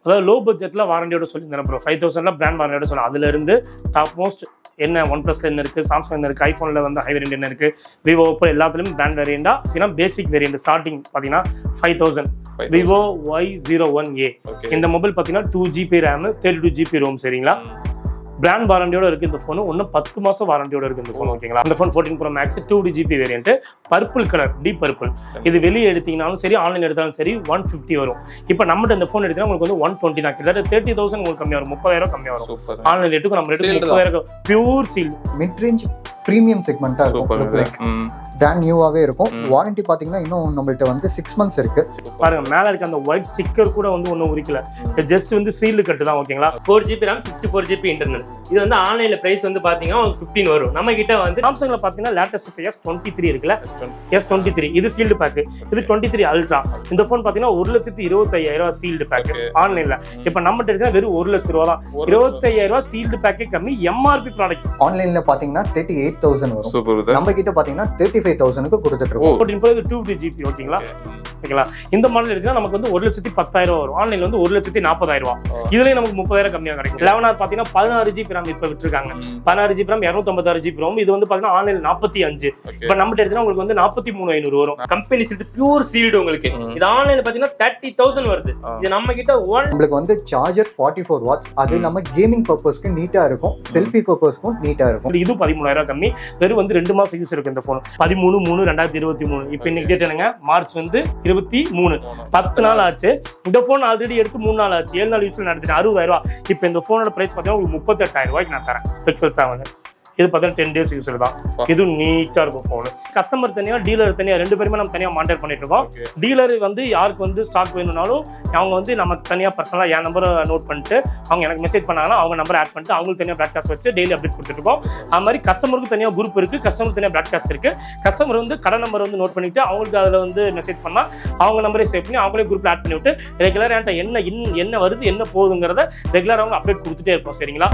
அதாவது லோ பட்ஜெட்டில் வாரண்டியோட சொல்லியிருந்தேன் ப்ரோ ஃபைவ் தௌசண்ட்ல பிராண்ட் வாரண்டியோட சொல்லலாம் அதுல இருந்து டாப் மோஸ்ட் என்ன ஒன் ப்ளஸ்ல என்ன இருக்கு சாம்சங் என்ன இருக்கு ஐஃபோனில் வந்து ஹை வேரியன்ட் என்ன இருக்கு விவோ ஓப்போ எல்லாத்துலயும் பிராண்ட் வேரியண்டா பார்த்தீங்கன்னா பேசிக் வேரியன்ட் ஸ்டார்டிங் பார்த்தீங்கன்னா five thousand Vivo Y zero one A okay இந்த மொபைல் பார்த்தீங்கன்னா two GB RAM thirty two GB ROM சரிங்களா பிராண்ட் வாரண்டியோட இருக்கு இந்த ஃபோன் ஒன்றும் பத்து மாசம் வாரண்டியோட இருக்கு இந்த ஃபோன் ஓகேங்களா இந்த phone fourteen pro max two D GB variant purple colour deep purple இது வெளியே எடுத்தீங்கனாலும் சரி ஆன்லைன் எடுத்தாலும் சரி ஒன் ஃபிஃப்டி வரும் இப்போ நம்மகிட்ட இந்த ஃபோன் எடுத்தீங்கன்னா உங்களுக்கு வந்து ஒன் டுவெண்ட்டி தான் கிட்டத்தட்ட தேர்ட்டி தௌசண்ட் உங்களுக்கு கம்மியாக வரும் முப்பதாயிரம் கம்மியாக வரும் சூப்பர் ஆன்லைன் ரேட்டுக்கு நம்ம ரேட்டு Sealed தான். முப்பதாயிரம் pure seal mid range premium செக்மெண்ட்டாக இருக்கும் சூப்பர் லைக் ம் பிராண்ட் நியூவாகவே இருக்கும் ம். வாரண்டி பார்த்தீங்கன்னா இன்னும் நம்மள்ட்ட வந்து சிக்ஸ் மந்த்ஸ் இருக்கு பாருங்க மேல இருக்க அந்த ஒயிட் ஸ்டிக்கர் கூட வந்து ஒன்றும் உரிக்கல ஜஸ்ட் வந்து சீல்டு கட்டு தான் ஓகேங்களா four GB RAM sixty four GB internal இது வந்து ஆன்லைன்ல பிரைஸ் வந்து பாத்தீங்கன்னா உங்களுக்கு ஃபிஃப்டீன் வரும் நம்ம கிட்ட வந்து சாம்சங்ல பார்த்தீங்கன்னா லேட்டஸ்ட் எஸ் டுவெண்ட்டி த்ரீ இருக்குல்ல Western. எஸ் டுவெண்ட்டி த்ரீ இது சீல்டு பேக் இது டுவெண்ட்டி த்ரீ அல்ட்ரா இந்த ஃபோன் பார்த்தீங்கன்னா ஒரு லட்சத்தி இருபத்தையாயிரம் ரூபாய் சீல்டு பேக் Okay. ஆன்லைன்ல இப்போ நம்ம எடுத்தா வெறும் ஒரு லட்ச ரூபா தான் ஒரு இருபத்தையாயிரம் ரூபாய் சீல்டு பேக்கே கம்மி எம்ஆர்பி ப்ராடக்ட் ஆன்லைன்ல பார்த்தீங்கன்னா தேர்ட்டி எயிட் தௌசண்ட் வரும் சூப்பர் இது நம்ம கிட்ட பார்த்தீங்கன்னா தேர்ட்டி ஃபைவ் தௌசண்ட்க்கு கொடுத்துட்டு இருக்கோம் ஓ fourteen pro two D GB ஓகேங்களா ஓகேங்களா இந்த மாடல் எடுத்தீங்கன்னா நமக்கு வந்து ஒரு லட்சத்தி பத்தாயிரம் வரும் ஆன்லைன்ல வந்து ஒரு லட்சத்தி நாற்பதாயிரம் ரூபா ஓ. இதுலயே நமக்கு முப்பதாயிரம் கம்மியாக கிடைக்கும் லெவன் ஆர் பார்த்தீங்கன்னா பதினாறு ஜிபி RAM இப்போ விட்டுருக்காங்க பதினாறு ஜிபி RAM இரநூத்தம்பத்தாறு ஜிபி ROM இது வந்து பார்த்தீங்கன்னா ஆன்லைன் நாற்பத்தி அஞ்சு ஓகே இப்போ நம்ம எடுத்தீங்கன்னா உங்களுக்கு வந்து நாற்பத்தி மூணு ஐநூறு வரும் கம்பெனி சீட் பியூர் சீல்டு உங்களுக்கு ம். இது ஆன்லைன்ல பாத்தீங்கன்னா தேர்ட்டி தௌசண்ட் வருது ஆ. இது நம்ம கிட்ட ஒன் நம்மளுக்கு வந்து சார்ஜர் ஃபார்ட்டி ஃபோர் வாட்ஸ் அது ம். நம்ம கேமிங் பர்பஸ்க்கு நீட்டா இருக்கும் செல்ஃபி பர்பஸ்க்கும் நீட்டா இருக்கும் இது பதிமூணாயிரம் கம்மி வெறும் வந்து ரெண்டு மாசம் யூஸ் இருக்கு இந்த ஃபோன் பதிமூணு மூணு ரெண்டாயிரத்தி இருபத்தி மூணு இப்போ இன்னைக்கு டேட் என்னங்க மார்ச் வந்து இருபத்தி மூணு பத்து நாள் ஆச்சு இந்த ஃபோன் ஆல்ரெடி எடுத்து மூணு நாள் ஆச்சு ஏழு நாள் யூஸ்ல நடத்திட்டு அறுபதாயிரம் ரூபாய் இப்போ இந்த ஃபோனோட பிரைஸ் பார்த்தீங்கன்னா உங்களுக்கு முப்பத்தெட்டாயிரம் ரூபாய்க்கு நான் தரேன் பிக்சல் செவன் இது பார்த்தீங்கன்னா டென் டேஸ் யூஸ்ல தான் வா. இது நீட்டா இருக்கும் ஃபோன் கஸ்டமர் தனியா டீலர் தனியா ரெண்டு பேருமே நம்ம தனியா மானிட்டர் பண்ணிட்டு இருக்கோம் ஓகே டீலர் வந்து யாருக்கு வந்து ஸ்டாக் வேணும்னாலும் அவங்க வந்து நமக்கு தனியாக பர்சனலாக என் நம்பரை நோட் பண்ணிட்டு அவங்க எனக்கு மெசேஜ் பண்ணாங்கன்னா அவங்க நம்பர் ஆட் பண்ணிட்டு அவங்களுக்கு தனியாக ப்ராட்காஸ்ட் வச்சு டெய்லி அப்டேட் கொடுத்துருக்கோம் அது மாதிரி கஸ்டமருக்கு தனியாக குரூப் இருக்கு கஸ்டமர் தனியாக ப்ராட்காஸ்ட் இருக்கு கஸ்டமர் வந்து கடை நம்பர் வந்து நோட் பண்ணிட்டு அவங்களுக்கு அதில் வந்து மெசேஜ் பண்ணால் அவங்க நம்பரே சேவ் பண்ணி அவங்களே குரூப்ல ஆட் பண்ணி விட்டு ரெகுலர் என்கிட்ட என்ன இன் என்ன வருது என்ன போகுதுங்கிறத ரெகுலர் அவங்க அப்டேட் கொடுத்துட்டே இருப்போம் சரிங்களா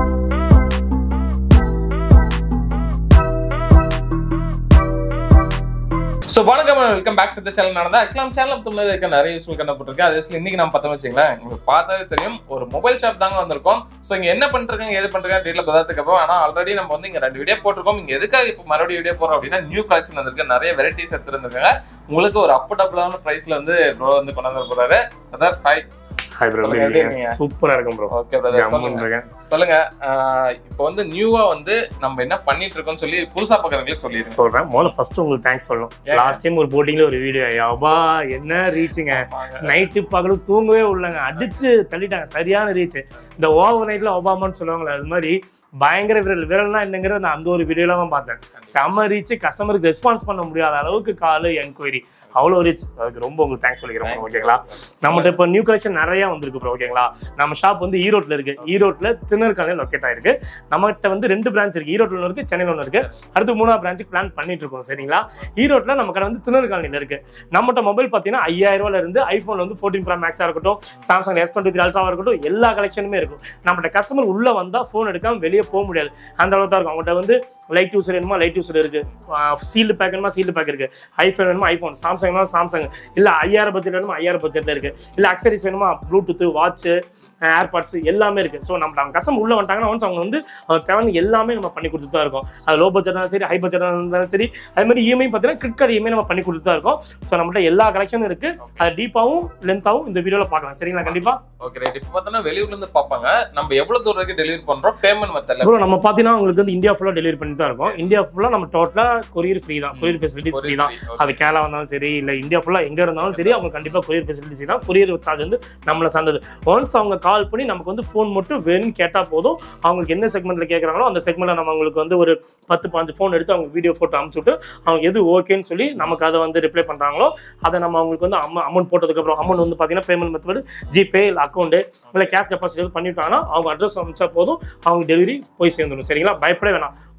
ஸோ வணக்கம் welcome back to the channel நடந்தா ஆக்சுவலாக சேனல் தமிழ் இருக்க நிறைய யூஸ்ஃபுல் கண்ட போட்டிருக்கேன் அது actually இன்னைக்கு நம்ம பார்த்தோம் வச்சுங்களேன் உங்களுக்கு பார்த்தாவே தெரியும் ஒரு மொபைல் ஷாப் தாங்க வந்திருக்கோம் ஸோ இங்க என்ன பண்ணிருக்காங்க எது பண்றாங்க டீட்டில் பதார்த்துக்கு அப்புறம் ஆனால் ஆல்ரெடி நம்ம வந்து இங்க ரெண்டு வீடியோ போட்டிருக்கோம் இங்க எதுக்காக இப்போ மறுபடியும் வீடியோ போறோம் அப்படின்னா நியூ கலெக்ஷன் வந்திருக்கு நிறைய வெரைட்டிஸ் எடுத்துருந்துருக்காங்க உங்களுக்கு ஒரு அஃபோர்டபுளான பிரைஸ்ல வந்து ப்ரோ வந்து கொண்டு வந்து போறாரு அதான் ஹாய் ஹாய் ப்ரோ சொல்லுங்க, எப்படி இருக்கீங்க? சூப்பராக இருக்கும் ப்ரோ ஓகே பிரதர் சொல்லுங்க இருக்கேன் சொல்லுங்க ஆஹ் இப்போ வந்து நியூவா வந்து நம்ம என்ன பண்ணிட்டு இருக்கோம்னு சொல்லி புதுசா பார்க்கறவங்களுக்கு சொல்லிடுங்க சொல்றேன் முதல்ல ஃபர்ஸ்ட் உங்களுக்கு தேங்க்ஸ் சொல்லணும் ஏங்க? லாஸ்ட் டைம் ஒரு போட்டிங்ல ஒரு வீடியோ யபா என்ன ரீச்சுங்க நைட்டு பகலும் தூங்கவே உள்ளங்க அடிச்சு தள்ளிட்டாங்க சரியான ரீச் இந்த ஓவர் நைட்ல ஒபாமான்னு சொல்லுவாங்களே அது மாதிரி பயங்கர விரல் விரல்னா என்னங்கிற நான் அந்த ஒரு வீடியோல தான் பார்த்தேன் செம்ம ரீச் கஸ்டமருக்கு ரெஸ்பான்ஸ் பண்ண முடியாத அளவுக்கு கால் என்கொயரி அவ்வளோ ரீச் அதுக்கு ரொம்ப உங்களுக்கு தேங்க்ஸ் சொல்லிக்கிறேன் bro, ஓகேங்களா நம்மகிட்ட இப்போ நியூ கலெக்ஷன் நிறைய வந்திருக்கு ப்ரோ ஓகேங்களா நம்ம ஷாப் வந்து ஈரோட்ல இருக்கு ஈரோட்ல திருநெல்வேலியில் லொக்கேட் ஆயிருக்கு நம்மகிட்ட வந்து ரெண்டு பிரான்ச் இருக்கு ஈரோட்ல ஒன்று இருக்கு சென்னையில் ஒன்று இருக்கு அடுத்து மூணாவது பிரான்ச்சுக்கு பிளான் பண்ணிட்டு இருக்கோம் சரிங்களா ஈரோட்ல நம்ம கடை வந்து திருநெல்வேலியில் இருக்கு நம்மகிட்ட மொபைல் பார்த்தீங்கன்னா ஐயாயிரம் ரூபாயில இருந்து ஐஃபோன் வந்து ஃபோர்டீன் ப்ரோ மேக்ஸாக இருக்கட்டும் சாம்சங் எஸ் டுவெண்ட்டி த்ரீ அல்ட்ராவாக இருக்கட்டும் எல்லா கலெக்ஷனுமே இருக்கும் நம்மகிட்ட கஸ்டமர் உள்ள வந்தா ஃபோன் எடுக்காம வெளியே போக முடியாது அந்த அளவுக்கு தான் இருக்கும் அவங்ககிட்ட வந்து லைட் யூஸர் வேணுமா லைட் யூஸர் இருக்கு சீல்டு பேக் வேணுமா சீல்டு பேக் இருக்கு ஐஃபோன் வேணுமா ஐஃபோன் சாம்சங் வேணுமா சாம்சங் இல்ல ஐயாயிரம் பட்ஜெட் வேணுமா ஐயாயிரம் பட்ஜெட்ல இருக்கு இல்ல அக்சரிஸ் வேணுமா ப்ளூடூத் வாட்ச் ஏர்பாட்ஸ் எல்லாமே இருக்கு ஸோ நம்ம அவங்க கஸ்டமர் உள்ள வந்துட்டாங்கன்னா once அவங்க வந்து அவங்க தேவையான எல்லாமே நம்ம பண்ணி கொடுத்துட்டு தான் இருக்கோம் அது லோ பட்ஜெட் இருந்தாலும் சரி ஹை பட்ஜெட் இருந்தாலும் சரி அது மாதிரி இஎம்ஐ பார்த்தீங்கன்னா கிரெடிட் கார்டு இஎம்ஐ நம்ம பண்ணி கொடுத்துட்டு தான் இருக்கோம் ஸோ நம்மகிட்ட எல்லா கலெக்ஷனும் இருக்கு அது டீப்பாவும் லென்த்தாவும் இந்த வீடியோல பார்க்கலாம் சரிங்களா கண்டிப்பா ஓகே ரைட் இப்போ பார்த்தோன்னா வெளியூர்ல இருந்து பார்ப்பாங்க நம்ம எவ்வளவு தூரம் வரைக்கும் டெலிவரி பண்றோம் பேமெண்ட் மெத்தட்ல ப்ரோ நம்ம பார்த்தீங்கன்னா உங்களுக்கு வந்து இந்தியா ஃபுல்லாக டெலிவரி பண்ணி தான் இருக்கோம் இந்தியா ஃபுல்லாக நம்ம டோட்டலாக கொரியர் ஃப்ரீ தான் கொரியர் ஃபெசிலிட்டிஸ் ஃப்ரீ தான் அது கேரளா வந்தாலும் சரி இல்லை இந்தியா ஃபுல்லாக எங்கே இருந்தாலும் சரி அவங்க கண்டிப்பாக கொரியர் ஃபெசிலிட்டிஸ் தான் கொரியர் சார்ஜ் வந்து நம்மளை சார்ந்தது ஒன்ஸ் அவங்க கால் பண்ணி நமக்கு வந்து ஃபோன் மட்டும் வேணும்னு கேட்டால் போதும் அவங்களுக்கு என்ன செக்மெண்ட்ல கேட்குறாங்களோ அந்த செக்மெண்ட்ல நம்ம அவங்களுக்கு வந்து ஒரு பத்து பாஞ்சு ஃபோன் எடுத்து அவங்க வீடியோ ஃபோட்டோ அனுப்பிச்சுட்டு அவங்க எது ஓகேன்னு சொல்லி நமக்கு அதை வந்து ரிப்ளை பண்ணுறாங்களோ அதை நம்ம அவங்களுக்கு வந்து அமௌண்ட் அமௌண்ட் போட்டதுக்கப்புறம் அமௌண்ட் வந்து பார்த்தீங்கன்னா பேமெண்ட் மெத்தட் ஜிபே இல்லை அக்கௌண்ட்டு இல்லை கேஷ் டெபாசிட் எதுவும் பண்ணிட்டாங்கன்னா அவங்க அட்ரஸ் அனுப்பிச்சா போதும் அவங்க டெலிவரி போய் சேர்ந்துடும் சரிங்களா பயப்பட வேணாம்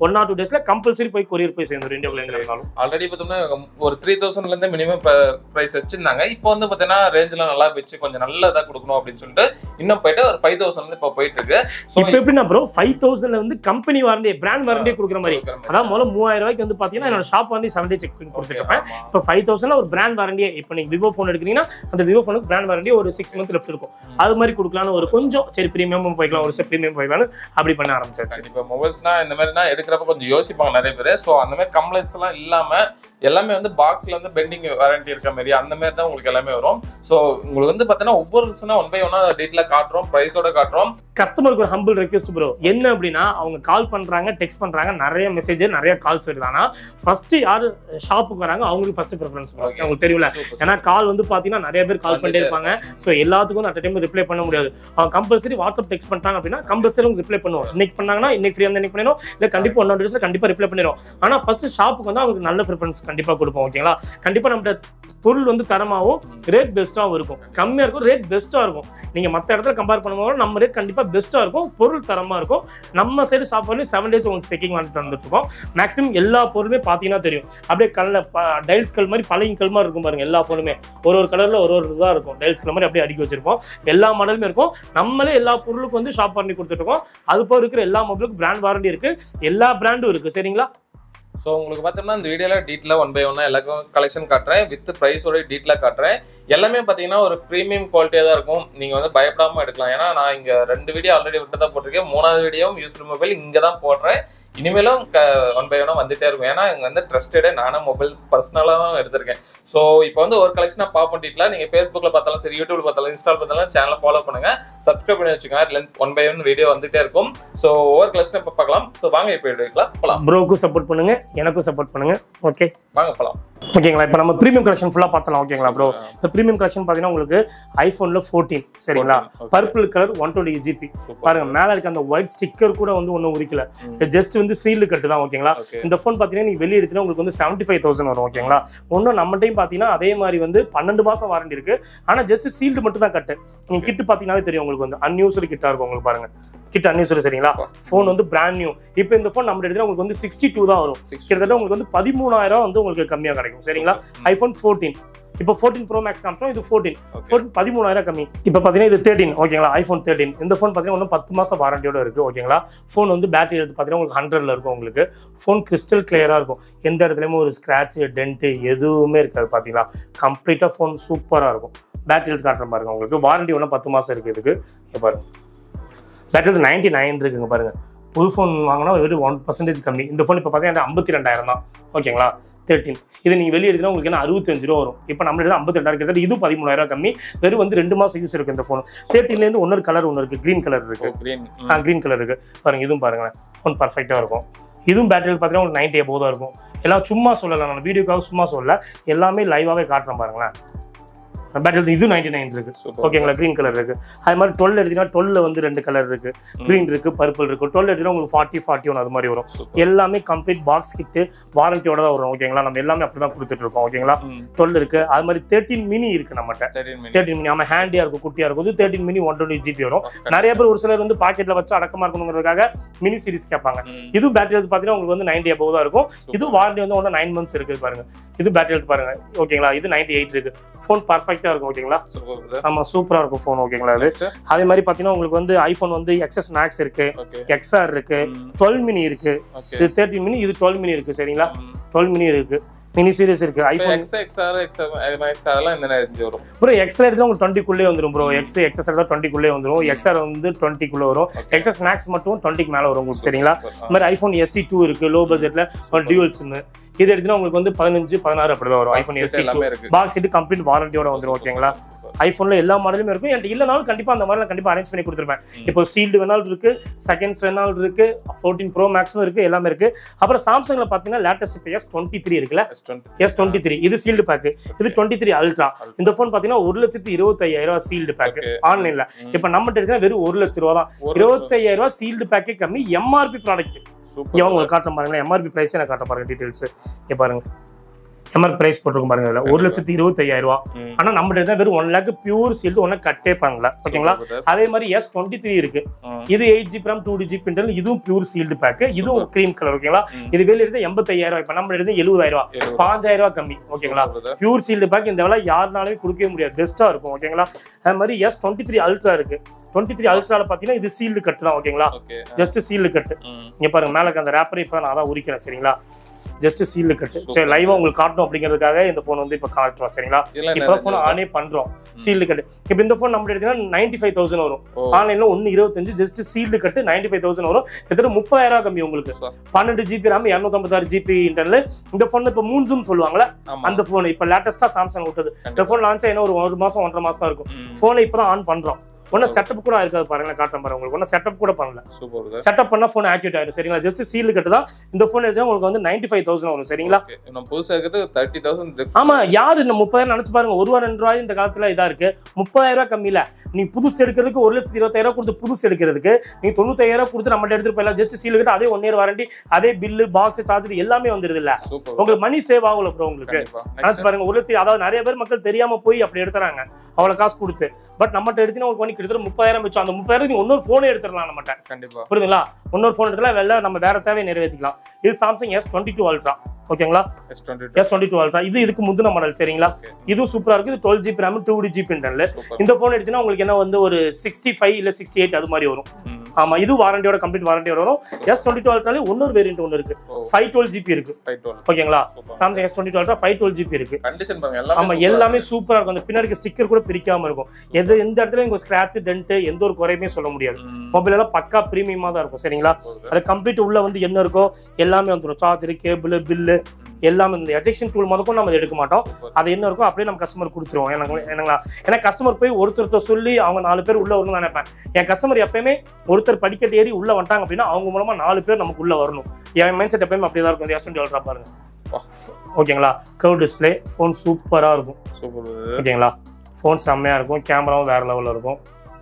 ஒன் ஆர் டூ டேஸ்ல கம்பல்சரி போய் கொரியர் போய் சேர்ந்துடும் இந்தியாவுல எங்க இருந்தாலும் ஆல்ரெடி பார்த்தோம்னா ஒரு த்ரீ தௌசண்ட்ல இருந்து மினிமம் பிரைஸ் வச்சிருந்தாங்க இப்போ வந்து பாத்தீங்கன்னா ரேஞ்ச்ல நல்லா வச்சு கொஞ்சம் நல்லதா கொடுக்கணும் அப்படின்னு சொல்லிட்டு இன்னும் போயிட்டு ஒரு ஃபைவ் தௌசண்ட் இப்போ போயிட்டு இருக்கு ஸோ இப்போ எப்படின்னா ப்ரோ ஃபைவ் தௌசண்ட்ல வந்து கம்பெனி வாரண்டி பிராண்ட் வாரண்டியே கொடுக்குற மாதிரி அதான் முதல்ல மூவாயிரம் ரூபாய்க்கு வந்து பாத்தீங்கன்னா என்னோட ஷாப் வந்து செவன் டே செக் பண்ணி கொடுத்துருப்பேன் இப்போ ஃபைவ் தௌசண்ட்ல ஒரு பிராண்ட் வாரண்டியே இப்போ நீங்க விவோ ஃபோன் எடுக்கிறீங்கன்னா அந்த விவோ ஃபோனுக்கு பிராண்ட் வாரண்டி ஒரு சிக்ஸ் மந்த் லெஃப்ட் இருக்கும் அது மாதிரி கொடுக்கலாம்னு ஒரு கொஞ்சம் சரி பிரீமியம் போய்க்கலாம் ஒரு செட் பிரீமியம் போய்க்கலாம்னு அப்படி பண்ண ஆரம்பிச்சாச்சு கண்டிப்பா மொபைல்ஸ்னா இந்த மாதிரினா எடுக்கிறப்ப கொஞ்சம் யோசிப்பாங்க நிறைய பேர் ஸோ அந்த மாதிரி கம்ப்ளைண்ட்ஸ் எல்லாம் இல்லாம எல்லாமே வந்து பாக்ஸ்ல வந்து பெண்டிங் வாரண்டி இருக்க மாதிரி அந்த மாதிரி தான் உங்களுக்கு எல்லாமே வரும் ஸோ உங்களுக்கு வந்து பார்த்தீங்கன்னா ஒவ்வொரு ஒன் பை ஒன்னா டீட்டெயிலாக காட்டுறோம் ப்ரைஸோட காட்டுறோம் கஸ்டமருக்கு ஒரு ஹம்பிள் ரெக்வெஸ்ட் ப்ரோ என்ன அப்படின்னா அவங்க கால் பண்றாங்க டெக்ஸ்ட் பண்றாங்க நிறைய மெசேஜ் நிறைய கால்ஸ் வருது ஆனா ஃபர்ஸ்ட் யாரு ஷாப்புக்கு வராங்க அவங்களுக்கு ஃபர்ஸ்ட் ப்ரிஃபரன்ஸ் Okay. உங்களுக்கு தெரியல ஏன்னா கால் வந்து பாத்தீங்கன்னா நிறைய பேர் கால் பண்ணிட்டே இருப்பாங்க ஸோ எல்லாத்துக்கும் அட் டைம் ரிப்ளை பண்ண முடியாது அவங்க கம்பல்சரி வாட்ஸ்அப் டெக்ஸ்ட் பண்ணிட்டாங்க அப்படின்னா கம்பல்சரி உங்களுக்கு ரிப்ளை பண்ணுவோம் இன்னைக்கு பண்ணாங்கன்னா இன்னைக்கு ஃப்ரீயாக இன்னைக்கு பண்ணிடும் இல்லை கண்டிப்பா ஒன் டேஸ்ல கண்டிப்பா ரிப்ளை பண்ணிடும் ஆனா ஃபர்ஸ்ட் ஷாப்புக்கு வந்து அவங்களுக்கு நல்ல ப்ரிஃபரன்ஸ் கண்டிப்பா கொடுப்போம் ஓகேங்களா கண்டிப்பா நம்ம பொருள் வந்து தரமாகவும் ரேட் பெஸ்ட்டாகவும் இருக்கும் கம்மியாக இருக்கும் ரேட் பெஸ்ட்டாக இருக்கும் நீங்கள் மற்ற இடத்துல கம்பேர் பண்ணும்போது நம்ம ரேட் கண்டிப்பாக பெஸ்ட்டாக இருக்கும் பொருள் தரமாக இருக்கும் நம்ம சைடு ஷாப் பண்ணி செவன் டேஸ் உங்களுக்கு செக்கிங் வாங்கி தந்துட்டு இருக்கோம் மேக்ஸிமம் எல்லா பொருளுமே பார்த்தீங்கன்னா தெரியும் அப்படியே கல்ல டைல்ஸ் கல் மாதிரி பழைய கல் மாதிரி இருக்கும் பாருங்க எல்லா பொருளுமே ஒரு ஒரு கலரில் ஒரு ஒரு இதாக இருக்கும் டைல்ஸ் கல் மாதிரி அப்படியே அடுக்கி வச்சிருப்போம் எல்லா மாடலுமே இருக்கும் நம்மளே எல்லா பொருளுக்கும் வந்து ஷாப் பண்ணி கொடுத்துட்ருக்கோம் அது போக இருக்கிற எல்லா மொபைலுக்கும் பிராண்ட் வாரண்டி இருக்கு எல்லா பிராண்டும் இருக்கு சரிங்களா ஸோ உங்களுக்கு பார்த்தோம்னா இந்த வீடியோவில் டீட்டெயிலாக ஒன் பை ஒன்னா எல்லாருக்கும் கலெக்ஷன் காட்டுறேன் வித் ப்ரைஸோட டீட்டெயிலாக காட்டுறேன் எல்லாமே பார்த்தீங்கன்னா ஒரு ப்ரீமியம் குவாலிட்டியாக தான் இருக்கும் நீங்கள் வந்து பயப்படாமல் எடுக்கலாம் ஏன்னா நான் இங்கே ரெண்டு வீடியோ ஆல்ரெடி விட்டு தான் போட்டிருக்கேன் மூணாவது வீடியோவும் யூஸ்டு மொபைல் இங்கே தான் போடுறேன் இனிமேலும் ஒன் பை ஒன்னா வந்துட்டே இருக்கும் ஏன்னா இங்கே வந்து ட்ரஸ்டடே நானும் மொபைல் பர்சனலாக தான் எடுத்திருக்கேன் ஸோ இப்போ வந்து ஒரு கலெக்ஷனாக பார்ப்போம் டீட்டெயிலாக நீங்கள் ஃபேஸ்புக்கில் பார்த்தாலும் சரி யூடியூப்ல பார்த்தாலும் இன்ஸ்டால் பார்த்தாலும் சேனலை ஃபாலோ பண்ணுங்க சப்ஸ்கிரைப் பண்ணி வச்சுக்கோங்க அதில் ஒன் பை ஒன் வீடியோ வந்துட்டே இருக்கும் ஸோ ஒவ்வொரு கலெக்ஷனை இப்போ பார்க்கலாம் ஸோ வாங்க இப்போ எடுக்கலாம் போகலாம் ப்ரோக்கும் சப்போர்ட் பண்ணுங்க எனக்கும் சப்போர்ட் பண்ணுங்க ஓகே வாங்க போகலாம் ஓகேங்களா இப்போ நம்ம ப்ரீமியம் கலெக்ஷன் ஃபுல்லாக பார்த்தலாம் ஓகேங்களா ப்ரோ இந்த ப்ரீமியம் கலெக்ஷன் பார்த்தீங்கன்னா உங்களுக்கு ஐஃபோனில் ஃபோர்டீன் சரிங்களா purple colour one twenty GB பாருங்க மேலே இருக்க அந்த ஒயிட் ஸ்டிக்கர் கூட வந்து ஒன்றும் உரிக்கல ஜஸ்ட் வந்து சீல்டு கட்டு தான் ஓகேங்களா ஓகே இந்த ஃபோன் பார்த்தீங்கன்னா நீங்க வெளியே எடுத்தீங்கன்னா உங்களுக்கு வந்து செவன்ட்டி ஃபைவ் தௌசண்ட் வரும் ஓகேங்களா ஒன்றும் நம்ம டைம் பார்த்தீங்கன்னா அதே மாதிரி வந்து பன்னெண்டு மாசம் வாரண்டி இருக்கு ஆனால் ஜஸ்ட் சீல்டு மட்டும் தான் கட்டு நீங்க கிட்டு பார்த்தீங்கன்னாவே தெரியும் உங்களுக்கு வந்து அன்யூஸ்டு கிட்டா இருக்கும் உங்களுக்கு பாருங்க கிட்ட அன்யூஸ்டு சரிங்களா ஃபோன் வந்து பிராண்ட் நியூ இப்போ இந்த ஃபோன் நம்ம எடுத்தா உங்களுக்கு வந்து சிக்ஸ்டி டூ தான் வரும் கிட்டத்தட்ட உங்களுக்கு வந்து பதிமூணாயிரம் வந்து உங்களுக்கு கம்மியாக கிடைக்கும் சரிங்களா ஐஃபோன் ஃபோர்டீன் இப்போ ஃபோர்டீன் ப்ரோ மேக்ஸ் காமிச்சோம் இது ஃபோர்டீன் ஃபோர்டீன் பதிமூணாயிரம் கம்மி இப்போ பார்த்தீங்கன்னா இது தேர்ட்டின் ஓகேங்களா ஐஃபோன் தேர்ட்டின் இந்த ஃபோன் பார்த்தீங்கன்னா இன்னும் பத்து மாதம் வாரண்டியோட இருக்குது ஓகேங்களா ஃபோன் வந்து பேட்டரி எடுத்து பார்த்தீங்கன்னா உங்களுக்கு ஹண்ட்ரட்ல இருக்கும் உங்களுக்கு ஃபோன் கிறிஸ்டல் கிளியராக இருக்கும் எந்த இடத்துலையுமே ஒரு ஸ்க்ராட்ச் டென்ட்டு எதுவுமே இருக்காது பார்த்தீங்களா கம்ப்ளீட்டாக ஃபோன் சூப்பராக இருக்கும் பேட்டரி எடுத்து காட்டுற பாருங்க உங்களுக்கு வாரண்டி ஒன்றும் பத்து மாதம் இருக்குது இதுக்கு இங்க பாருங்க பேட்டரி எடுத்து நைன்டி நைன் இருக்குங்க பாருங்க புது ஃபோன் வாங்கினா வெறும் ஒன் பர்சன்டேஜ் கம்மி இந்த ஃபோன் இப்போ பார்த்தீங்கன்னா ஐம்பத்தி ரெண்டாயிரம் தான் ஓகேங்களா தேர்ட்டின் இது நீங்கள் வெளியே எடுத்தா உங்களுக்கு என்ன அறுபத்தஞ்சு ரூபா வரும் இப்போ நம்ம எடுத்து ஐம்பத்தி ரெண்டாயிரம் கிட்டத்தட்ட இது பதிமூணாயிரம் கம்மி வெறும் வந்து ரெண்டு மாதம் யூஸ் இருக்கு இந்த ஃபோன் தேர்ட்டின்லேருந்து ஒன்னொரு கலர் ஒன்று இருக்குது க்ரீன் கலர் இருக்குது கிரீன் ஆ க்ரீன் கலர் இருக்கு பாருங்க இதுவும் பாருங்களேன் ஃபோன் பர்ஃபெக்டாக இருக்கும் இதுவும் பேட்டரி பார்த்தீங்கன்னா உங்களுக்கு நைன்டி எபோவ் தான் இருக்கும் எல்லாம் சும்மா சொல்லலை நான் வீடியோக்காக சும்மா சொல்லல எல்லாமே லைவாகவே காட்டுறேன் பாருங்களேன் பேட்டரி இது நைன்டி நைன் இருக்கு சூப்பர் ஓகேங்களா க்ரீன் கலர் இருக்கு அது மாதிரி டுவெல் எடுத்தீங்கன்னா டுவெல்ல வந்து ரெண்டு கலர் இருக்கு க்ரீன் இருக்கு பர்பிள் இருக்கு டுவெல் எடுத்தீங்கன்னா உங்களுக்கு ஃபார்ட்டி ஃபார்ட்டி ஒன் அது மாதிரி வரும் எல்லாமே கம்ப்ளீட் பாக்ஸ் கிட்டு வாரண்டியோட தான் வரும் ஓகேங்களா நம்ம எல்லாமே அப்படி தான் கொடுத்துட்டு இருக்கோம் ஓகேங்களா டுவெல் இருக்கு அது மாதிரி தேர்ட்டின் மினி இருக்கு நம்மகிட்ட தேர்ட்டின் மினி ஆமா ஹேண்டியா இருக்கும் குட்டியா இருக்கும் இது thirteen mini one twenty GB வரும் நிறைய பேர் ஒரு சிலர் வந்து பாக்கெட்ல வச்சு அடக்கமா இருக்கணுங்கிறதுக்காக மினி சீரிஸ் கேட்பாங்க இது பேட்டரி எடுத்து பார்த்தீங்கன்னா உங்களுக்கு வந்து நைன்டி above தான் இருக்கும் இது வாரண்டி வந்து ஒன்று நைன் மந்த்ஸ் இருக்கு பாருங்க இது பேட்டரி எடுத்து பாருங்க ஓகேங்களா இது நைன்டி எயிட் இருக்கு ஃபோன் பர்ஃபெக்டா இருக்கும் ஓகேங்களா ஆமா சூப்பரா இருக்கும் ஃபோன் ஓகேங்களா அது அதே மாதிரி பார்த்தீங்கன்னா உங்களுக்கு வந்து ஐஃபோன் வந்து எக்ஸஸ் மேக்ஸ் இருக்கு எக்ஸ்ஆர் இருக்கு டுவெல் மினி இருக்கு இது தேர்ட்டின் மினி இது டுவெல் மினி இருக்கு சரிங்களா டுவெல் மினி இருக்கு மினி சீரிஸ் இருக்கு ஐஃபோன் அதெல்லாம் இந்த ரேஞ்ச் வரும் ப்ரோ எக்ஸ்ஆர் எடுத்து உங்களுக்கு டுவெண்ட்டிக்குள்ளே வந்துரும் ப்ரோ எக்ஸ் எக்ஸஸ் எடுத்தா டுவெண்ட்டிக்குள்ளே வந்துரும் எக்ஸ்ஆர் வந்து டுவெண்ட்டிக்குள்ளே வரும் எக்ஸஸ் மேக்ஸ் மட்டும் டுவெண்ட்டிக்கு மேலே வரும் உங்களுக்கு சரிங்களா இந்த மாதிரி ஐஃபோன் எஸ்சி டூ இருக்கு லோ பட்ஜெட்ல டியூவல் சிம் இது எடுத்தீங்கன்னா உங்களுக்கு வந்து பதினஞ்சு பதினாறு அப்படி தான் வரும் ஐஃபோன் எஸ்சி எல்லாமே இருக்கு பாக்ஸ் இது கம்ப்ளீட் வாரண்டியோட வந்துரும் ஓகேங்களா ஐஃபோன்ல எல்லா மாடலுமே இருக்கும் என்கிட்ட இல்லைனாலும் கண்டிப்பா அந்த மாதிரி கண்டிப்பா அரேஞ்ச் பண்ணி கொடுத்துருப்பேன் இப்போ சீல்டு வேணாலும் இருக்கு செகண்ட்ஸ் வேணாலும் இருக்கு ஃபோர்டீன் ப்ரோ மேக்ஸும் இருக்கு எல்லாமே இருக்கு அப்புறம் சாம்சங்ல பாத்தீங்கன்னா லேட்டஸ்ட் இப்போ எஸ் டுவெண்ட்டி த்ரீ இருக்குல்ல எஸ் டுவெண்ட்டி த்ரீ இது சீல்டு பேக் இது டுவெண்ட்டி த்ரீ அல்ட்ரா இந்த ஃபோன் பாத்தீங்கன்னா ஒரு லட்சத்தி இருபத்தையாயிரம் ரூபாய் சீல்டு பேக் Okay. ஆன்லைன்ல இப்ப நம்ம எடுத்தா வெறும் ஒரு லட்ச ரூபா தான் இருபத்தையாயிரம் ரூபாய் சீல்டு பேக்கே கம்மி எம்ஆர்பி ப்ராடக்ட் இவங்க உங்களுக்கு காட்ட பாருங்க எம்ஆர்பி பிரைஸ் எனக்கு காட்ட பாருங்க டீடைல்ஸ் இங்க பாருங்க எம்ஆர் பிரைஸ் போட்டிருக்கும் பாருங்க இதுல ஒரு லட்சத்தி இருபத்தி ஐயாயிரம் ரூபா ம். ஆனா நம்ம தான் வெறும் ஒன் லேக் பியூர் சீல்டு ஒன்னும் கட்டே பண்ணல ஓகேங்களா Super brother. அதே மாதிரி எஸ் டுவெண்ட்டி த்ரீ இருக்கு ம். இது eight GB RAM two GB internal இதுவும் பியூர் சீல்டு பேக் இதுவும் கிரீம் கலர் ஓகேங்களா ம். இது வெளியில இருந்து எண்பத்தாயிரம் ரூபாய் இப்ப நம்ம எடுத்து எழுபதாயிரம் ரூபாய் எழுபது. பாஞ்சாயிரம் ரூபாய் கம்மி ஓகேங்களா Super brother. Pure sealed pack இந்த விலை யாருனாலுமே கொடுக்கவே முடியாது பெஸ்ட்டா இருக்கும் ஓகேங்களா அது மாதிரி எஸ் டுவெண்ட்டி த்ரீ அல்ட்ரா இருக்கு டுவெண்ட்டி த்ரீ அல்ட்ரால பாத்தீங்கன்னா இது சீல்டு கட்டு தான் ஓகேங்களா Okay. ஜஸ்ட் சீல்டு கட்டு ம். இங்க பாருங்க மேல இருக்க அந்த ரேப்பரை இப்போ நான் தான் உரிக்கிறேன் சரிங்களா ஜஸ்ட் சீல்டு கட்டு Super. சரி லைவா உங்களுக்கு காட்டணும் அப்படிங்கிறதுக்காக இந்த ஃபோன் வந்து இப்போ காட்டுறோம் சரிங்களா இதெல்லாம் இப்போ என்ன ஃபோன் range ஆனே பண்றோம் சீல்டு கட்டு இப்போ இந்த ஃபோன் நம்ம எடுத்தீங்கன்னா நைன்டி ஃபைவ் தௌசண்ட் வரும் ஓ. ஆன்லைன்ல ஒன்னு இருபத்தஞ்சு ஜஸ்ட் சீல்டு கட்டு நைன்டி ஃபைவ் தௌசண்ட் வரும் கிட்டத்தட்ட முப்பதாயிரம் ரூபாய் கம்மி உங்களுக்கு Super. பன்னெண்டு ஜிபி ரேம் இரநூத்தம்பத்தாறு ஜிபி இன்டர்னல் இந்த ஃபோன் இப்போ மூணு ஜூம் சொல்லுவாங்கல்ல ஆமா. அந்த ஃபோன் இப்போ லேட்டஸ்டா சாம்சங் விட்டது இந்த கண்டிப்பா. ஃபோன் லான்ச் ஆயினா ஒரு ஒரு மாசம் ஒன்றரை மாசம் தான் இருக்கும் ம். ஃபோனை இப்போ தான் ஆன் பண்றோம் ஒன்றும் செட்டப் கூட இருக்காது பாருங்க காட்டுறேன் பாருங்க உங்களுக்கு ஒன்றும் செட்டப் கூட பண்ணல Super brother. செட்டப் பண்ணா ஃபோன் ஆக்டிவேட் ஆயிடும் சரிங்களா ஜஸ்ட் சீல் கட்டு தான் இந்த ஃபோன் எடுத்தா உங்களுக்கு வந்து நைன்டி ஃபைவ் தௌசண்ட் வரும் சரிங்களா Okay. நம்ம புதுசா இருக்கிறது தேர்ட்டி தௌசண்ட் ஆமா யாரு இந்த முப்பதாயிரம் நினைச்சு பாருங்க ஒரு ரூபா ரெண்டு ரூபாய் இந்த காலத்துல இதா இருக்கு முப்பதாயிரம் ரூபாய் கம்மியில நீ புதுசு எடுக்கிறதுக்கு ஒரு லட்சத்தி இருபத்தாயிரம் கொடுத்து புதுசு எடுக்கிறதுக்கு நீ தொண்ணூத்தாயிரம் கொடுத்து நம்மள்ட்ட எடுத்துட்டு போயிடலாம் ஜஸ்ட் சீல் கட்டு அதே ஒன் இயர் வாரண்டி அதே பில்லு பாக்ஸ் சார்ஜர் எல்லாமே வந்துருது இல்ல சூப்பர் உங்களுக்கு மணி சேவ் ஆகும்ல ப்ரோ உங்களுக்கு கண்டிப்பா நினைச்சு Next. பாருங்க ஒரு லட்சத்தி அதாவது நிறைய பேர் மக்கள் தெரியாம போய் அப்படி எடுத்துறாங்க அவ்வளவு காசு கொடுத்து பட் நம்மகிட்ட எடுத்தீங்கன்னா உங்களுக்கு பண்ணி கிட்டத்தட்ட முப்பதாயிரம் வச்சோம் அந்த முப்பதாயிரம் நீங்க இன்னொரு போனே எடுத்துடலாம் நம்மகிட்ட கண்டிப்பா புரியுதுங்களா இன்னொரு ஃபோன் எடுத்துல வெளில நம்ம வேற தேவையை நிறைவேற்றிக்கலாம் இது Samsung S twenty two ultra ஓகேங்களா S twenty S twenty two ultra இது இதுக்கு முந்தின மாடல் சரிங்களா Okay. இதுவும் சூப்பரா இருக்கு இது twelve GB RAM two D GB internal super இந்த ஃபோன் எடுத்தீங்கன்னா உங்களுக்கு என்ன வந்து ஒரு சிக்ஸ்டி ஃபைவ் இல்ல சிக்ஸ்டி எயிட் அது மாதிரி வரும் ஆமா இது வாரண்டியோட கம்ப்ளீட் வாரண்டியோட வரும் எஸ் டுவெண்ட்டி டூ அல்ட்ராலே இன்னொரு வேரியன்ட் ஒன்று இருக்கு ஃபைவ் டுவெல் ஜிபி இருக்கு ஓகேங்களா Samsung S twenty two ultra five twelve GB இருக்கு கண்டிஷன் பாருங்க எல்லாமே ஆமா எல்லாமே சூப்பரா இருக்கும் அந்த பின்னாடி ஸ்டிக்கர் கூட பிரிக்காம இருக்கும் எது எந்த இடத்துல உங்க ஸ்கிராட்ச் டென்ட் எந்த ஒரு குறையுமே சொல்ல முடியாது மொபைல் எல்லாம் பக்கா பிரீமியமா தான் இருக்கும் சரிங்களா அது கம்ப்ளீட் உள்ள வந்து என்ன இருக்கோ எல்லாமே வந்துடும் சார்ஜர் கேபிள் பில்லு எல்லாமே இந்த எஜெக்ஷன் டூல் முதற்கும் நம்ம அதை எடுக்க மாட்டோம் அது என்ன இருக்கோ அப்படியே நம்ம கஸ்டமர் கொடுத்துருவோம் எனக்கு என்னங்களா ஏன்னா கஸ்டமர் போய் ஒருத்தர் சொல்லி அவங்க நாலு பேர் உள்ள வரணும்னு நினைப்பேன் என் கஸ்டமர் எப்பயுமே ஒருத்தர் படிக்கட்டு ஏறி உள்ள வந்துட்டாங்க அப்படின்னா அவங்க மூலமா நாலு பேர் நமக்கு உள்ள வரணும் என் மைண்ட் செட் எப்பயுமே அப்படியே தான் இருக்கும் எஸ் டுவெண்ட்டி பாருங்க வா. ஓகேங்களா கர்வ் டிஸ்பிளே ஃபோன் சூப்பரா இருக்கும் சூப்பர் ஓகேங்களா ஃபோன் செம்மையா இருக்கும் கேமராவும் வேற லெவல்ல இருக்கும்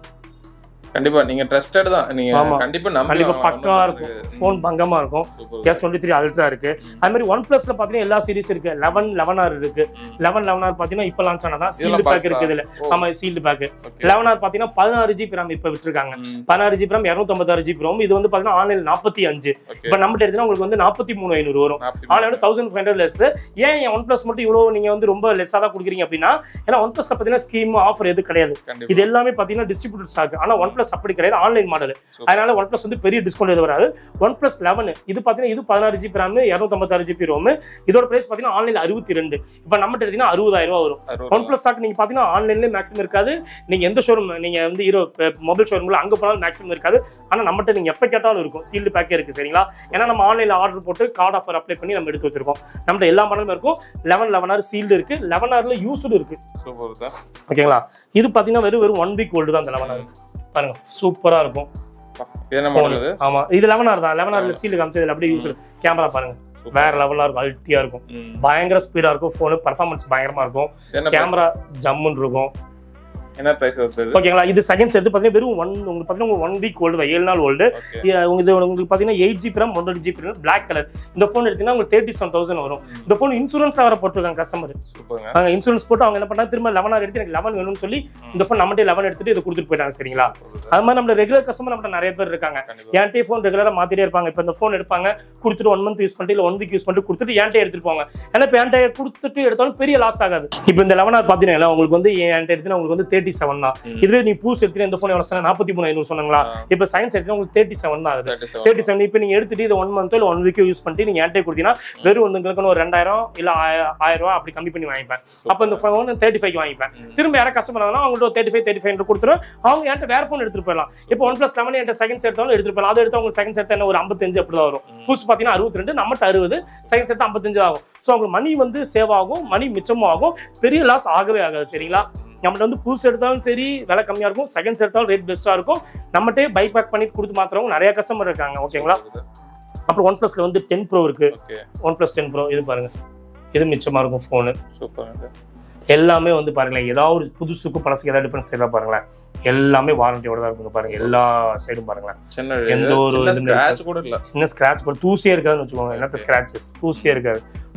கண்டிப்பா நீங்க ட்ரஸ்டட் தான் நீங்க ஆமா. கண்டிப்பா நம்பி கண்டிப்பா வாங்கலாம். பக்கா இருக்கும் ஃபோன் பங்கமா இருக்கும் Super. S twenty three ultra இருக்கு அது மாதிரி ஒன் பிளஸ்ல பாத்தீங்கன்னா எல்லா சீரிஸ் இருக்கு லெவன் லெவன் ஆர் இருக்கு ம். லெவன் லெவன் ஆர் பாத்தீங்கன்னா இப்ப லான்ச் ஆனதான் சீல்டு இதெல்லாம் பேக் box-ஆ? இருக்கு இதுல ஓ, ஆமா sealed pack okay. Eleven R பாத்தீங்கன்னா பதினாறு ஜிபி RAM இப்ப விட்டுருக்காங்க ம், பதினாறு ஜிபி RAM இருநூத்தம்பத்தாறு ஜிபி ROM இது வந்து பாத்தீங்கன்னா ஆன்லைன் நாற்பத்தி அஞ்சு okay. இப்ப நம்ம எடுத்தா உங்களுக்கு வந்து நாற்பத்தி மூணு ஐநூறு வரும் நாற்பத்தி online thousand five hundred less ஏன் ஒன் பிளஸ் மட்டும் இவ்வளவு நீங்க வந்து ரொம்ப லெஸ்ஸா தான் கொடுக்குறீங்க அப்படின்னா ஏன்னா ஒன் பிளஸ்ல பாத்தீங்கன்னா ஸ்கீம் ஆஃபர் எதுவும் கிடையாது கண்டிப்பா. இது எல்லாமே பாத்தீங்கன்னா டிஸ்ட்ரிபியூட்டர் ஸ்டாக் ஆனா ஒன் பிளஸ் அப்படி கிடையாது ஆன்லைன் மாடல் Super. அதனால ஒன் பிளஸ் வந்து பெரிய டிஸ்கவுண்ட் எது வராது ஒன் பிளஸ் லெவன் இது பாத்தீங்கன்னா இது பதினாறு ஜிபி ரேம் இரநூத்தம்பத்தாறு ஜிபி ரோம் இதோட பிரைஸ் பாத்தீங்கன்னா ஆன்லைன்ல அறுபத்தி ரெண்டு இப்ப நம்ம எடுத்தீங்கன்னா அறுபதாயிரம் ரூபாய் வரும் அறுபது ஒன் பிளஸ் ஸ்டாக் நீங்க பாத்தீங்கன்னா ஆன்லைன்ல மேக்ஸிமம் இருக்காது நீங்க எந்த ஷோரூம் நீங்க வந்து ஹீரோ மொபைல் ஷோரூம்ல அங்க போனாலும் மேக்ஸிமம் இருக்காது ஆனா நம்மகிட்ட நீங்க எப்ப கேட்டாலும் இருக்கும் சீல்டு பேக்கே இருக்கு சரிங்களா ஏன்னா நம்ம ஆன்லைன்ல ஆர்டர் போட்டு கார்டு ஆஃபர் அப்ளை பண்ணி நம்ம எடுத்து வச்சிருக்கோம் நம்மகிட்ட எல்லா மாடலுமே இருக்கும் லெவன் லெவன் ஆர் சீல்டு இருக்கு லெவன் ஆர்ல யூஸ்டு இருக்கு சூப்பர் தான் ஓகேங்களா இது பாத்தீங்கன்னா வெறும் வெறும் ஒன் வீக் ஓல்டு தான் அந்த லெவன் ஆர் பாருங்க சூப்பரா இருக்கும் இது என்ன மாடல் இது ஆமா இது லெவன் ஆர் தான் லெவன் ஆர்ல சீல் காமிச்சது அப்படியே யூஸ் கேமரா பாருங்க Super. வேற லெவலா இருக்கும் அல்ட்டியா இருக்கும் ம். பயங்கர ஸ்பீடா இருக்கும் போனு பர்ஃபார்மன்ஸ் பயங்கரமா இருக்கும் என்ன price? கேமரா ஜம்முன்னு இருக்கும் என்ன பிரைஸ் வருது ஓகேங்களா இது செகண்ட்ஸ் எடுத்து பார்த்தீங்கன்னா வெறும் ஒன் உங்களுக்கு பார்த்தீங்கன்னா ஒன் வீக் ஓல்டு தான் ஏழு நாள் ஓல்டு ஓகே உங்களுக்கு உங்களுக்கு பார்த்தீங்கன்னா எயிட் ஜிபி ரேம் ஒன்றரை ஜிபி ரேம் பிளாக் கலர் இந்த ஃபோன் எடுத்தீங்கன்னா உங்களுக்கு தேர்ட்டி செவன் தௌசண்ட் வரும் இந்த ஃபோன் இன்சூரன்ஸ் வேற போட்டிருக்காங்க கஸ்டமர் சூப்பருங்க அவங்க இன்சூரன்ஸ் போட்டு அவங்க என்ன பண்ணாங்க திரும்ப லெவன் ஆர் எடுத்து எனக்கு லெவன் வேணும்னு சொல்லி இந்த ஃபோன் நம்மகிட்ட லெவன் எடுத்துட்டு இதை கொடுத்துட்டு போயிட்டாங்க சரிங்களா அது மாதிரி நம்ம ரெகுலர் கஸ்டமர் நம்மகிட்ட நிறைய பேர் இருக்காங்க கண்டிப்பா என்கிட்ட ஃபோன் ரெகுலராக மாத்திட்டே இருப்பாங்க இப்போ இந்த ஃபோன் எடுப்பாங்க கொடுத்துட்டு ஒன் மந்த் யூஸ் பண்ணிட்டு இல்லை ஒன் வீக் யூஸ் பண்ணிட்டு கொடுத்துட்டு என்கிட்ட எடுத்துட்டு போவாங்க ஏன்னா இப்போ என்கிட்ட கொடுத்துட்டு எடுத்தாலும் பெரிய லாஸ் ஆகாது இப்போ இந்த லெவன் ஆர் பார்த்தீங்கன்னா உங்களுக்கு வந்து என்கிட்ட எடுத்து உங்களுக்கு வந்து தேர்ட்டி செவன் தான் ம். இதுவே நீ பூஸ் எடுத்து இந்த ஃபோன் எவ்வளோ சொன்னா நாற்பத்தி மூணு ஐநூறு சொன்னாங்களா ஆ. இப்போ சயின்ஸ் எடுத்து உங்களுக்கு தேர்ட்டி செவன் தான் ஆகுது 37 தேர்ட்டி செவன் இப்போ நீங்க எடுத்துட்டு இதை ஒன் மந்த்தோ இல்லை ஒன் வீக்கோ யூஸ் பண்ணிட்டு நீங்க என்கிட்ட கொடுத்தீங்கன்னா வெறும் வந்து உங்களுக்கு ஒரு ரெண்டாயிரம் இல்லை ஆயிரம் ரூபா அப்படி கம்மி பண்ணி வாங்கிப்பேன் அப்போ இந்த ஃபோன் தேர்ட்டி ஃபைவ் வாங்கிப்பேன் ம். திரும்ப யாராவது கஸ்டமர் வந்தாலும் அவங்கள்ட்ட தேர்ட்டி ஃபைவ் தேர்ட்டி ஃபைவ் கொடுத்துரும் அவங்க என்கிட்ட வேற ஃபோன் எடுத்துட்டு போயிடலாம் இப்போ ஒன் பிளஸ் லெவன் என்கிட்ட செகண்ட் எடுத்தாலும் எடுத்துட்டு போயிடலாம் அது எடுத்து உங்களுக்கு செகண்ட் எடுத்தா என்ன ஒரு ஐம்பத்தஞ்சு அப்படி தான் வரும் ம். புதுசு பார்த்தீங்கன்னா அறுபத்தி ரெண்டு நம்மகிட்ட அறுபது செகண்ட் எடுத்து ஐம்பத்தஞ்சு ஆகும் ஸோ உங்களுக்கு மணி வந்து சேவ் ஆகும் மணி மிச்சமும் ஆகும் பெரிய லாஸ் ஆகவே ஆகாது சரிங்களா நம்மள்ட்ட வந்து புதுசு எடுத்தாலும் சரி விலை கம்மியா இருக்கும் செகண்ட்ஸ் எடுத்தாலும் ரேட் பெஸ்ட்டாக இருக்கும் நம்மகிட்டே பைக் பேக் பண்ணி கொடுத்து மாத்துறவங்க நிறைய கஸ்டமர் இருக்காங்க ஓகேங்களா அப்புறம் ஒன் பிளஸ்ல வந்து டென் ப்ரோ இருக்கு okay one plus ten pro இது பாருங்க இது மிச்சமா இருக்கும் ஃபோனு சூப்பர் எல்லாமே வந்து பாருங்களேன் ஏதாவது ஒரு புதுசுக்கும் பழசுக்கு ஏதாவது டிஃபரன்ஸ் ஏதாவது பாருங்களேன் எல்லாமே வாரண்டியோட தான் இருக்குங்க பாருங்க எல்லா சைடும் பாருங்களேன் சின்ன எந்த ஒரு சின்ன இதுமே ஸ்கிராட்ச் கூட இல்ல சின்ன ஸ்கிராட்ச் கூட தூசியே இருக்காதுன்னு வச்சுக்கோங்க என்ன ஸ்கிராச்சஸ் தூசியே இருக்காது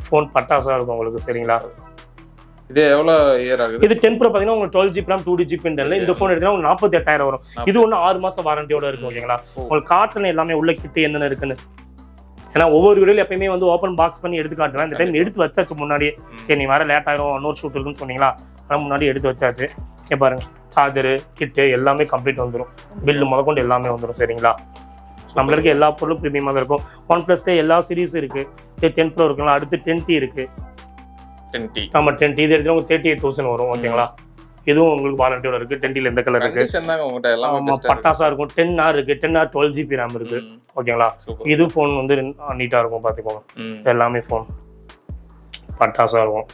ஃபோன் பட்டாசா இருக்கும் உங்களுக்கு சரிங்களா இது எவ்வளவு இயர் ஆகுது இது டென் ப்ரோ பார்த்தீங்கன்னா உங்களுக்கு twelve GB RAM two D GB இந்த ஃபோன் எடுத்தீங்கன்னா உங்களுக்கு நாற்பத்தி எட்டாயிரம் வரும் இது ஒன்று ஆறு மாசம் வாரண்டியோட இருக்கும் ஓகேங்களா ஓ. உங்களுக்கு காட்டுறேன் எல்லாமே உள்ள கிட்டு என்னென்ன இருக்குன்னு ஏன்னா ஒவ்வொரு வீடியோல எப்பயுமே வந்து ஓப்பன் பாக்ஸ் பண்ணி எடுத்து காட்டுவேன் இந்த டைம் எடுத்து வச்சாச்சு முன்னாடியே சரி நீ வர லேட் ஆயிரும் இன்னொரு ஷூட் இருக்குன்னு சொன்னீங்களா அதெல்லாம் முன்னாடி எடுத்து வச்சாச்சு இங்க பாருங்க சார்ஜரு கிட்டு எல்லாமே கம்ப்ளீட் வந்துடும் பில்லு முதற்கொண்டு எல்லாமே வந்துடும் சரிங்களா நம்மளுக்கு எல்லா பொருளும் ப்ரீமியமாக தான் இருக்கும் ஒன் ப்ளஸ்ல எல்லா சீரிஸும் இருக்கு டென் ப்ரோ இருக்குங்களா அடுத்து டென் டி இருக்கு டென் டி நம்ம டென் டி இது எடுத்து உங்களுக்கு தேர்ட்டி எயிட் தௌசண்ட் வரும் ஓகேங்களா இதுவும் உங்களுக்கு வாரண்டியோட இருக்கு டென் டில எந்த கலர் இருக்கு கண்டிஷன் தாங்க உங்ககிட்ட எல்லாமே ஆமா best ஆ இருக்கு. பட்டாசா இருக்கும் டென் ஆர் இருக்கு ten R twelve GB RAM இருக்கு ம், ஓகேங்களா super. இது ஃபோன் வந்து நீட்டா இருக்கும் பாத்துக்கோங்க ம், எல்லாமே ஃபோன் பட்டாசா இருக்கும்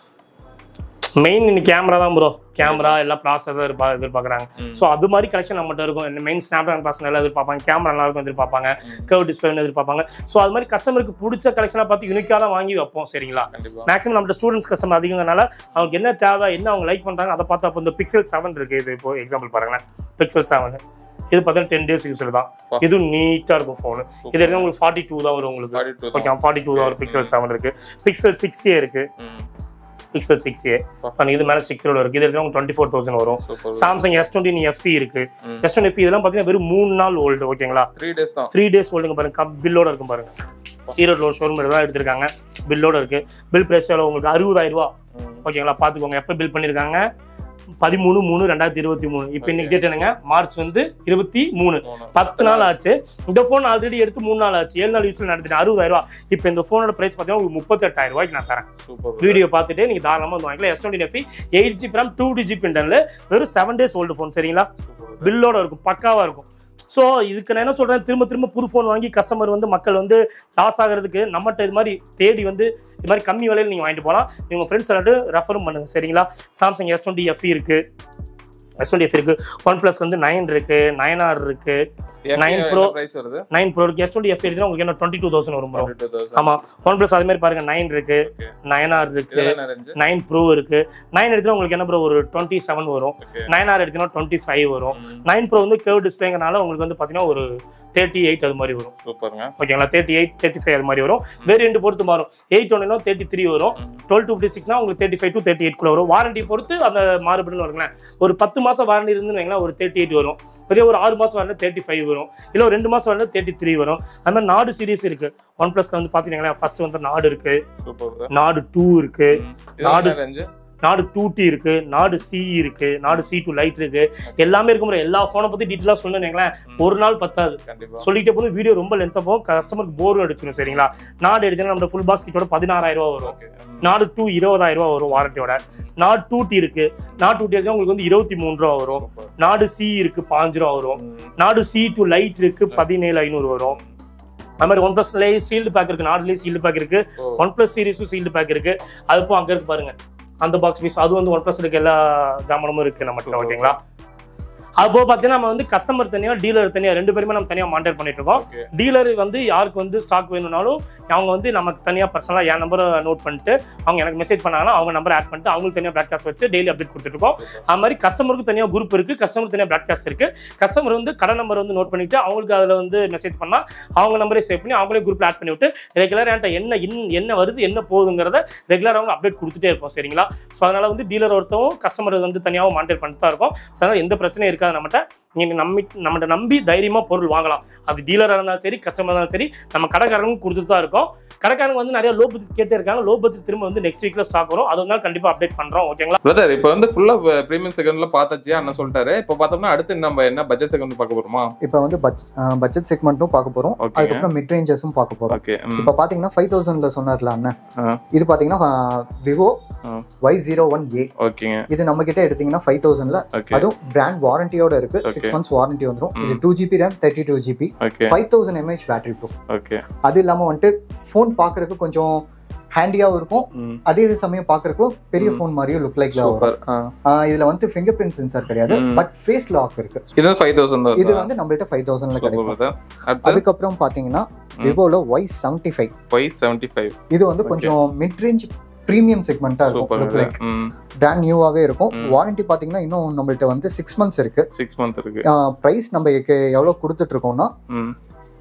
மெயின் இன்னைக்கு கேமரா தான் ப்ரோ கேமரா எல்லாம் ப்ராசர் தான் எதிர்பா எதிர்பார்க்குறாங்க ம். ஸோ அது மாதிரி கலெக்ஷன் நம்மகிட்ட இருக்கும் மெயின் ஸ்னாப் ட்ராகன் ப்ராசர் எல்லாம் எதிர்பார்ப்பாங்க கேமரா நல்லா இருக்கும் எதிர்பார்ப்பாங்க ம். கர்வ் டிஸ்பிளே எதிர்பார்ப்பாங்க ஸோ அது மாதிரி கஸ்டமருக்கு பிடிச்ச கலெக்ஷனாக பார்த்து யூனிக்காக தான் வாங்கி வைப்போம் சரிங்களா கண்டிப்பா மேக்ஸிமம் நம்ம ஸ்டூடெண்ட்ஸ் கஸ்டமர் அதிகங்கிறனால அவங்க என்ன தேவை என்ன அவங்க லைக் பண்றாங்க அதை பார்த்து அப்போ இந்த பிக்சல் செவன் இருக்கு இது இப்போ எக்ஸாம்பிள் பாருங்களேன் பிக்சல் செவன் இது பார்த்தீங்கன்னா டென் டேஸ் யூஸில் தான் வா. இது நீட்டாக இருக்கும் ஃபோனு இது எடுத்தா உங்களுக்கு ஃபார்ட்டி டூ தான் வரும் உங்களுக்கு 42 ஓகே ஃபார்ட்டி டூ தான் வரும் பிக்சல் செவன் இருக்கு பிக்சல் சிக்ஸ் ஏ இருக்கு ம், பிக்சல் சிக்ஸ் ஏ வா. இது மேலே சிக்ஸோட இருக்கு இது எடுத்தா உங்களுக்கு டுவெண்ட்டி ஃபோர் தௌசண்ட் வரும் super. Samsung S twenty FE இருக்கு ம். எஸ் டுவெண்ட்டி எஃப்இ இதெல்லாம் பார்த்தீங்கன்னா வெறும் மூணு நாள் ஓல்டு ஓகேங்களா Three days தான் த்ரீ டேஸ் ஓல்டுங்க பாருங்க பில்லோட இருக்கும் பாருங்க ஈரோடு ஷோரூம் தான் எடுத்திருக்காங்க பில்லோட இருக்கு பில் பிரைஸ் எவ்வளோ உங்களுக்கு அறுபதாயிரம் ரூபா ம், ஓகேங்களா பார்த்துக்கோங்க எப்போ பில் பண்ணியிருக்காங்க பதிமூணு மூணு ரெண்டாயிரத்தி இருபத்தி மூணு இப்போ இன்னைக்கு டேட் என்னங்க மார்ச் வந்து இருபத்தி மூணு மூணு. பத்து நாள் ஆச்சு இந்த ஃபோன் ஆல்ரெடி எடுத்து மூணு நாள் ஆச்சு ஏழு நாள் யூஸ்ல நடத்திட்டு அறுபதாயிரம் ரூபா இப்போ இந்த ஃபோனோட பிரைஸ் பார்த்தீங்கன்னா உங்களுக்கு முப்பத்தெட்டாயிரம் ரூபாய்க்கு நான் தரேன் Super. வீடியோ பார்த்துட்டு நீங்க தாராளமாக வந்து வாங்கிக்கலாம் S twenty FE eight GB RAM two D GB internal வெறும் செவன் டேஸ் ஓல்டு ஃபோன் சரிங்களா Super. பில்லோட இருக்கும் பக்காவா இருக்கும் ஸோ இதுக்கு நான் என்ன சொல்றேன் திரும்ப திரும்ப புது ஃபோன் வாங்கி கஸ்டமர் வந்து மக்கள் வந்து லாஸ் ஆகிறதுக்கு நம்மகிட்ட இது மாதிரி தேடி வந்து இது மாதிரி கம்மி விலையில நீங்க வாங்கிட்டு போகலாம் உங்க ஃப்ரெண்ட்ஸ் எல்லாரும் ரெஃபரும் பண்ணுங்க சரிங்களா சாம்சங் எஸ் டுவெண்ட்டி எஃப் இருக்கு எஸ் டுவெண்ட்டி எஃப் இருக்கு ஒன் பிளஸ் வந்து நைன் இருக்கு நைன் ஆர் இருக்கு FE nine என்ன Pro. price வருது நைன் ப்ரோ இருக்கு எஸ் டுவெண்ட்டி எஃப் இருக்குன்னா உங்களுக்கு என்ன டுவெண்ட்டி டூ தௌசண்ட் வரும் ப்ரோ 22,000. ஆமா ஒன் பிளஸ் அது மாதிரி பாருங்க நைன் இருக்கு Okay. நைன் ஆர் இருக்கு இதெல்லாம் என்ன range? நைன் ப்ரோ இருக்கு நைன் எடுத்தா உங்களுக்கு என்ன ப்ரோ ஒரு டுவெண்ட்டி செவன் வரும் Okay. நைன் ஆர் எடுத்தீங்கன்னா டுவெண்ட்டி ஃபைவ் வரும் ம், நைன் ப்ரோ வந்து கேர்வ் டிஸ்பிளேங்கனால உங்களுக்கு வந்து பார்த்தீங்கன்னா ஒரு தேர்ட்டி எயிட் அது மாதிரி வரும் சூப்பருங்க ஓகேங்களா தேர்ட்டி எயிட் தேர்ட்டி ஃபைவ் அது மாதிரி வரும் வேரியண்ட் பொறுத்து மாறும் எயிட் ஒன்றுனா தேர்ட்டி த்ரீ வரும் ம். டுவெல் டு ஃபிஃப்டி சிக்ஸ்னா உங்களுக்கு thirty five to thirty eight கூட வரும் வாரண்டி பொறுத்து அந்த மாறுபடுன்னு வருங்களேன் ஒரு பத்து மாசம் வாரண்டி இருந்துன்னு வைங்களேன் ஒரு தேர்ட்டி எயிட் வரும் இதே ஒரு ஆறு மாசம் வாரண்டி தேர்ட்டி ஃபைவ் வரும் இல்லை ஒரு ரெண்டு மாசம் வாரண்டி தேர்ட்டி த்ரீ வரும் அது மாதிரி நாடு சீரிஸ் இருக்கு ஒன் பிளஸ்ல வந்து பார்த்தீங்கன்னா ஃபர்ஸ்ட் வந்து நாடு இருக்கு சூப்பர் நாடு டூ இருக்கு இதெல்லாம் நாடு- என்ன range? நாடு டூ டி இருக்கு நாடு சி இருக்கு நாடு சி டூ லைட் இருக்கு எல்லாமே இருக்கும் bro. எல்லா போனை பத்தி டீட்டெயிலாக சொன்னீங்களேன் ம். ஒரு நாள் பத்தாது கண்டிப்பா சொல்லிட்டே போது வீடியோ ரொம்ப லென்த்தாக போகும் கஸ்டமருக்கு போர் அடிச்சிடும் சரிங்களா நாடு எடுத்தீங்கன்னா நம்ம ஃபுல் பாஸ் கிட்டோட பதினாறாயிரம் ரூபா வரும் ஓகே நாடு டூ இருபதாயிரம் ரூபா வரும் வாரண்டியோட நாடு டூ டி இருக்கு நாடு டூ டி எடுத்தா உங்களுக்கு வந்து இருபத்தி மூணு ரூபா வரும் சூப்பர் நாடு சி இருக்கு பாஞ்சு ரூபா வரும் நாடு சி டூ லைட் இருக்கு பதினேழு ஐநூறு வரும் அது மாதிரி ஒன் பிளஸ்லேயே சீல்டு பேக் இருக்கு நாடுலேயே சீல்டு பேக் இருக்கு ஒன் பிளஸ் சீரிஸும் சீல்டு பேக் இருக்கு அது இப்போ அங்க இருக்கு பாருங்க அந்த பாக்ஸ் பீஸ் அது வந்து ஒன் பிளஸ் இருக்க எல்லா ஜாமானமும் இருக்கு நம்மகிட்ட ஓகேங்களா அது போக பார்த்தீங்கன்னா நம்ம வந்து கஸ்டமர் தனியா டீலர் தனியா ரெண்டு பேருமே நம்ம தனியா மானிட்டர் பண்ணிட்டு இருக்கோம் ஓகே டீலர் வந்து யாருக்கு வந்து ஸ்டாக் வேணும்னாலும் அவங்க வந்து நமக்கு தனியாக பர்சனலாக என் நம்பரை நோட் பண்ணிட்டு அவங்க எனக்கு மெசேஜ் பண்ணாங்கன்னா அவங்க நம்பர் ஆட் பண்ணிட்டு அவங்களுக்கு தனியாக ப்ராட்காஸ்ட் வச்சு டெய்லி அப்டேட் கொடுத்துருக்கோம் அது மாதிரி கஸ்டமருக்கு தனியாக குரூப் இருக்கு கஸ்டமர் தனியாக ப்ராட்காஸ்ட் இருக்கு கஸ்டமர் வந்து கடை நம்பர் வந்து நோட் பண்ணிட்டு அவங்களுக்கு அதில் வந்து மெசேஜ் பண்ணா அவங்க நம்பரே சேவ் பண்ணி அவங்களே குரூப்ல ஆட் பண்ணி விட்டு ரெகுலர் என்கிட்ட என்ன இன் என்ன வருது என்ன போகுதுங்கிறத ரெகுலர் அவங்க அப்டேட் கொடுத்துட்டே இருப்போம் சரிங்களா ஸோ அதனால வந்து டீலர் ஒருத்தவும் கஸ்டமர் வந்து தனியாகவும் மானிட்டர் பண்ணிட்டு தான் இருக்கும் ஸோ அதனால எந்த பிரச்சனையும் இருக்காது நம்மகிட்ட நீங்க நம்பி நம்மகிட்ட நம்பி தைரியமா பொருள் வாங்கலாம் அது டீலராக இருந்தாலும் சரி கஸ்டமர் இருந்தாலும் சரி நம்ம கடைக்காரங்க கொடுத்துட்டு தான் இருக்கோம் கடைக்காரங்க வந்து நிறைய லோ பட்ஜெட் கேட்டே இருக்காங்க லோ பட்ஜெட் திரும்ப வந்து நெக்ஸ்ட் வீக்ல ஸ்டாக் வரும் அது வந்து கண்டிப்பா அப்டேட் பண்றோம் ஓகேங்களா பிரதர் இப்போ வந்து ஃபுல்லா பிரீமியம் செகண்ட்ல பார்த்தாச்சு அண்ணன் சொல்லிட்டாரு இப்போ பார்த்தோம்னா அடுத்து நம்ம என்ன பட்ஜெட் செகண்ட் பார்க்க போறோமா இப்போ வந்து பட்ஜெட் செக்மெண்ட்டும் பார்க்க போறோம் ஓகேங்க. அதுக்கப்புறம் மிட் ரேஞ்சஸும் பார்க்க போறோம் ஓகே இப்போ பாத்தீங்கன்னா ஃபைவ் தௌசண்ட்ல சொன்னார்ல அண்ணன் ஆ. இது பாத்தீங்கன்னா விவோ ஆ. ஒய் ஜீரோ ஒன் ஏ ஓகேங்க இது நம்ம கிட்ட எடுத்தீங்கன்னா ஃபைவ் தௌசண்ட்ல ஓகே அதுவும் பிராண்ட் வாரண்டியோட இருக்கு Okay. சிக்ஸ் மந்த்ஸ் வாரண்டி வந்துரும் இது ம். Two GB RAM thirty two GB okay five thousand mAh battery bro okay அது இல்லாம வந்துட்டு ஃபோன் பாக்குறதுக்கு கொஞ்சம் ஹேண்டியாவும் இருக்கும் ம் அதே சமயம் பாக்குறதுக்கு பெரிய ம். ஃபோன் மாதிரியும் லுக் லைக்ல வரும் சூப்பர் ஆ ஆஹ் இதுல வந்து ஃபிங்கர் பிரிண்ட் சென்சார் கிடையாது ம். பட் ஃபேஸ் லாக் இருக்கு இது ஃபைவ் தௌசண்ட் தான் இது வந்து நம்மள்ட்ட ஃபைவ் தௌசண்ட்ல சூப்பர் கிடைக்கும் பிரதர் அடுத்து அதுக்கப்புறம் பாத்தீங்கன்னா விவோல Y seventy five Y seventy five இது வந்து Okay. கொஞ்சம் மிட் ரேஞ்ச் பிரீமியம் செக்மெண்டா இருக்கும் சூப்பர் லுக் லைக் ம் பிராண்ட் நியூவாவே இருக்கும் ம். வாரண்டி பாத்தீங்கன்னா இன்னும் நம்மள்ட்ட வந்து சிக்ஸ் மந்த்ஸ் இருக்கு சிக்ஸ் மந்த் இருக்கு பிரைஸ் நம்ம எக்க- எவ்வளவு கொடுத்துட்டு இருக்கோம்னா ம்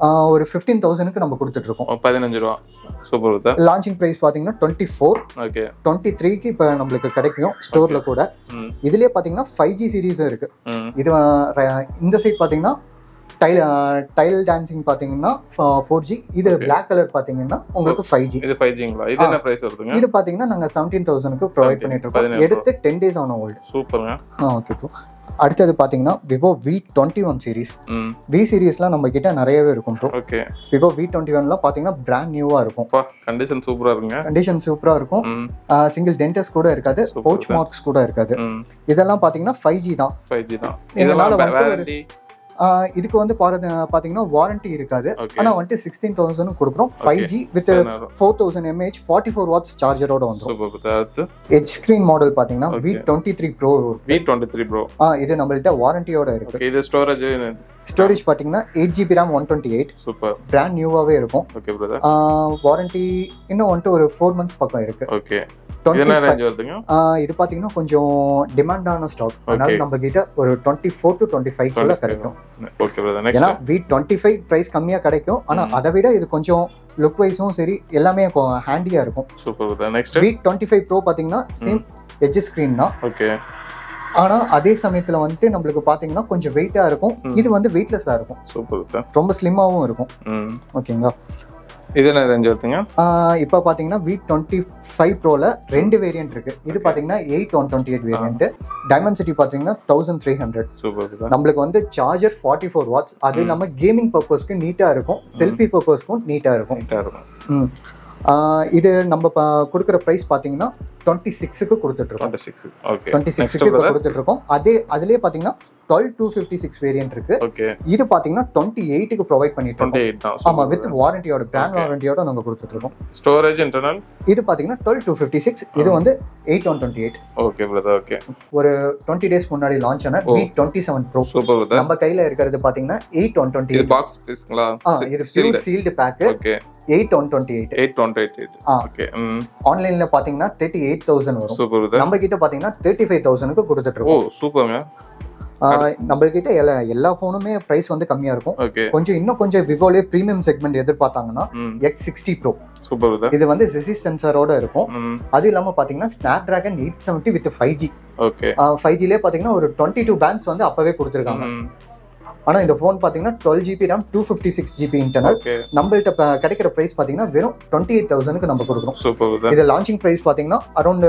ஒரு ஃபிஃப்டீன் தௌசண்ட்க்கு நம்ம கொடுத்துட்டு இருக்கோம் ஓ, பதினஞ்சு ரூபா சூப்பர் பிரதர் லான்ச்சிங் ப்ரைஸ் பார்த்தீங்கன்னா டுவெண்ட்டி ஃபோர் ஓகே டுவெண்ட்டி த்ரீக்கு இப்போ நம்மளுக்கு கிடைக்கும் ஸ்டோரில் கூட ம் இதுலேயே பார்த்தீங்கன்னா ஃபைவ் ஜி சீரீஸும் இருக்கு ம் இது அஹ், இந்த சைட் பார்த்தீங்கன்னா டைல் டைல் டான்சிங் பார்த்தீங்கன்னா ஃபோர் ஜி இது Okay. பிளாக் கலர் பார்த்தீங்கன்னா உங்களுக்கு ஃபைவ் ஜி இது ஃபைவ் ஜிங்களா இது என்ன பிரைஸ் வருதுங்க இது பார்த்தீங்கன்னா நாங்கள் செவன்டீன் தௌசண்ட்க்கு ப்ரொவைட் 17, பண்ணிட்டு இருக்கோம் 17 எடுத்து டென் டேஸ் ஆன ஓல்டு சூப்பருங்க ஆ ஓகே ப்ரோ அடுத்தது பார்த்தீங்கன்னா Vivo V twenty one series ம் வி சீரிஸ்லாம் நம்ம கிட்ட நிறையவே இருக்கும் bro okay Vivo V twenty ஒன்லாம் பார்த்தீங்கன்னா பிராண்ட் நியூவாக இருக்கும் அப்பா கண்டிஷன் சூப்பரா இருக்குங்க கண்டிஷன் சூப்பராக இருக்கும் ம் சிங்கிள் டென்டஸ் கூட இருக்காது Super. பவுச் மார்க்ஸ் கூட இருக்காது ம் இதெல்லாம் பார்த்தீங்கன்னா ஃபைவ் ஜி தான் ஃபைவ் ஜி தான் இதனால இதெல்லாம் வந்து ஒரு- வேரண்டி ஆஹ் இதுக்கு வந்து பாரு- பார்த்தீங்கன்னா வாரண்டி இருக்காது ஓகே ஆனால் வந்துட்டு சிக்ஸ்டீன் தௌசண்ட் கொடுக்குறோம் five G with four thousand mAh forty four watts சார்ஜரோட வந்துடும் சூப்பர் பிரதர் அடுத்து ஹெச் ஸ்க்ரீன் மாடல் பார்த்தீங்கன்னா V Okay. Twenty three bro V twenty three bro ஆ இது நம்மள்ட்ட வாரண்டியோட இருக்கு ஓகே இது ஸ்டோரேஜ் ஸ்டோரேஜ் பார்த்தீங்கன்னா eight GB RAM one twenty eight super brand நியூவாகவே இருக்கும் ஓகே பிரதர் வாரண்டி இன்னும் வந்துட்டு ஒரு ஃபோர் மந்த்ஸ் பக்கம் இருக்கு ஓகே இது என்ன 25 ரேஞ்ச் வருதுங்க இது பார்த்தீங்கன்னா கொஞ்சம் டிமாண்டான ஸ்டாக் அதனால Okay. நம்ம கிட்ட ஒரு twenty four to twenty five கூட கிடைக்கும் ஓகே பிரதர் ஏன்னா next V twenty five price கம்மியாக கிடைக்கும் ஆனால் ம். அதை விட இது கொஞ்சம் லுக் வைஸும் சரி எல்லாமே ஹேண்டியாக இருக்கும் super brother next V twenty five pro பார்த்தீங்கன்னா சேம் எட்ஜ் ஸ்க்ரீன் தான் ஓகே ஆனால் அதே சமயத்தில் வந்துட்டு நம்மளுக்கு பார்த்தீங்கன்னா கொஞ்சம் வெயிட்டாக இருக்கும் ம். இது வந்து வெயிட்லெஸ்ஸாக இருக்கும் சூப்பர் பிரதர் ரொம்ப ஸ்லிம்மாகவும் இருக்கும் ம் ஓகேங்களா இது என்ன ரேஞ்ச் வருதுங்க இப்போ பார்த்தீங்கன்னா வி டுவெண்ட்டி ஃபைவ் ப்ரோவில் ரெண்டு வேரியன்ட் இருக்கு இது பார்த்தீங்கன்னா eight one twenty eight variant diamond city பார்த்தீங்கன்னா thousand three hundred super brother நம்மளுக்கு வந்து சார்ஜர் ஃபார்ட்டி ஃபோர் வாட்ஸ் அது ம். இல்லாமல் கேமிங் பர்பஸ்க்கு நீட்டாக இருக்கும் செல்ஃபி பர்பஸ்க்கும் நீட்டாக இருக்கும் நீட்டா இருக்கும் ம். ஆஹ் இது நம்ம ப- கொடுக்குற ப்ரைஸ் பார்த்தீங்கன்னா டுவெண்ட்டி சிக்ஸுக்கு கொடுத்துட்ருக்கோம் twenty six okay twenty next சிக்ஸ்க்கு இப்போ பிரதர் கொடுத்துட்ருக்கோம் அதே அதுலேயே பார்த்தீங்கன்னா twelve two fifty six variant இருக்கு ஓகே இது பார்த்தீங்கன்னா டுவெண்ட்டி எயிட்டுக்கு ப்ரொவைட் பண்ணிட்டு டுவெண்ட்டி இருக்கோம் எயிட் தான் ஆமாம் வித் வாரண்டியோட பிராண்ட் Okay. வாரண்டியோட நாங்கள் கொடுத்துட்ருக்கோம் ஸ்டோரேஜ் இன்டர்னல் இது பார்த்தீங்கன்னா டுவெல் டூ ஃபிஃப்டி சிக்ஸ் இது ஆ. வந்து eight one twenty eight okay brother okay ஒரு டுவெண்ட்டி டேஸ் முன்னாடி லான்ச் ஆன ஓ. V twenty seven pro super brother நம்ம கையில் இருக்கிறது பார்த்தீங்கன்னா எயிட் ஒன் டுவெண்ட்டி இது எயிட் பாக்ஸ் பீஸ்ங்களா ஆ இது pure sealed pack okay eight one twenty eight eight twenty eight eight ஆ. ஓகே ம் ஆன்லைன்ல பாத்தீங்கன்னா தேர்ட்டி எயிட் தௌசண்ட் வரும் சூப்பர் பிரதர் நம்ம கிட்ட பாத்தீங்கன்னா தேர்ட்டி ஃபைவ் தௌசண்ட்க்கு கொடுத்துட்டு ஓ இருக்கோம் சூப்பருங்க நம்ம கிட்ட எல்லா எல்லா ஃபோனுமே பிரைஸ் வந்து கம்மியா இருக்கும் ஓகே கொஞ்சம் இன்னும் கொஞ்சம் விவோலே ப்ரீமியம் செக்மெண்ட் எதிர்பார்த்தாங்கன்னா ம் X sixty pro super brother இது வந்து ஜெசிஸ் சென்சாரோட இருக்கும் ம் அது இல்லாம பாத்தீங்கன்னா Snapdragon eight seventy with five G okay five ஜிலே பாத்தீங்கன்னா ஒரு டுவெண்ட்டி டூ பேண்ட்ஸ் வந்து அப்பவே கொடுத்துருக்காங்க ம் ஆனா இந்த ஃபோன் பாத்தீங்கன்னா twelve GB RAM two fifty six GB internal okay நம்மள்ட்ட இப்ப கிடைக்கிற பிரைஸ் பாத்தீங்கன்னா வெறும் டுவெண்ட்டி எயிட் தௌசண்ட்க்கு நம்ம கொடுக்குறோம் சூப்பர் பிரதர் இது லான்ச்சிங் ப்ரைஸ் பார்த்தீங்கன்னா அரௌண்ட்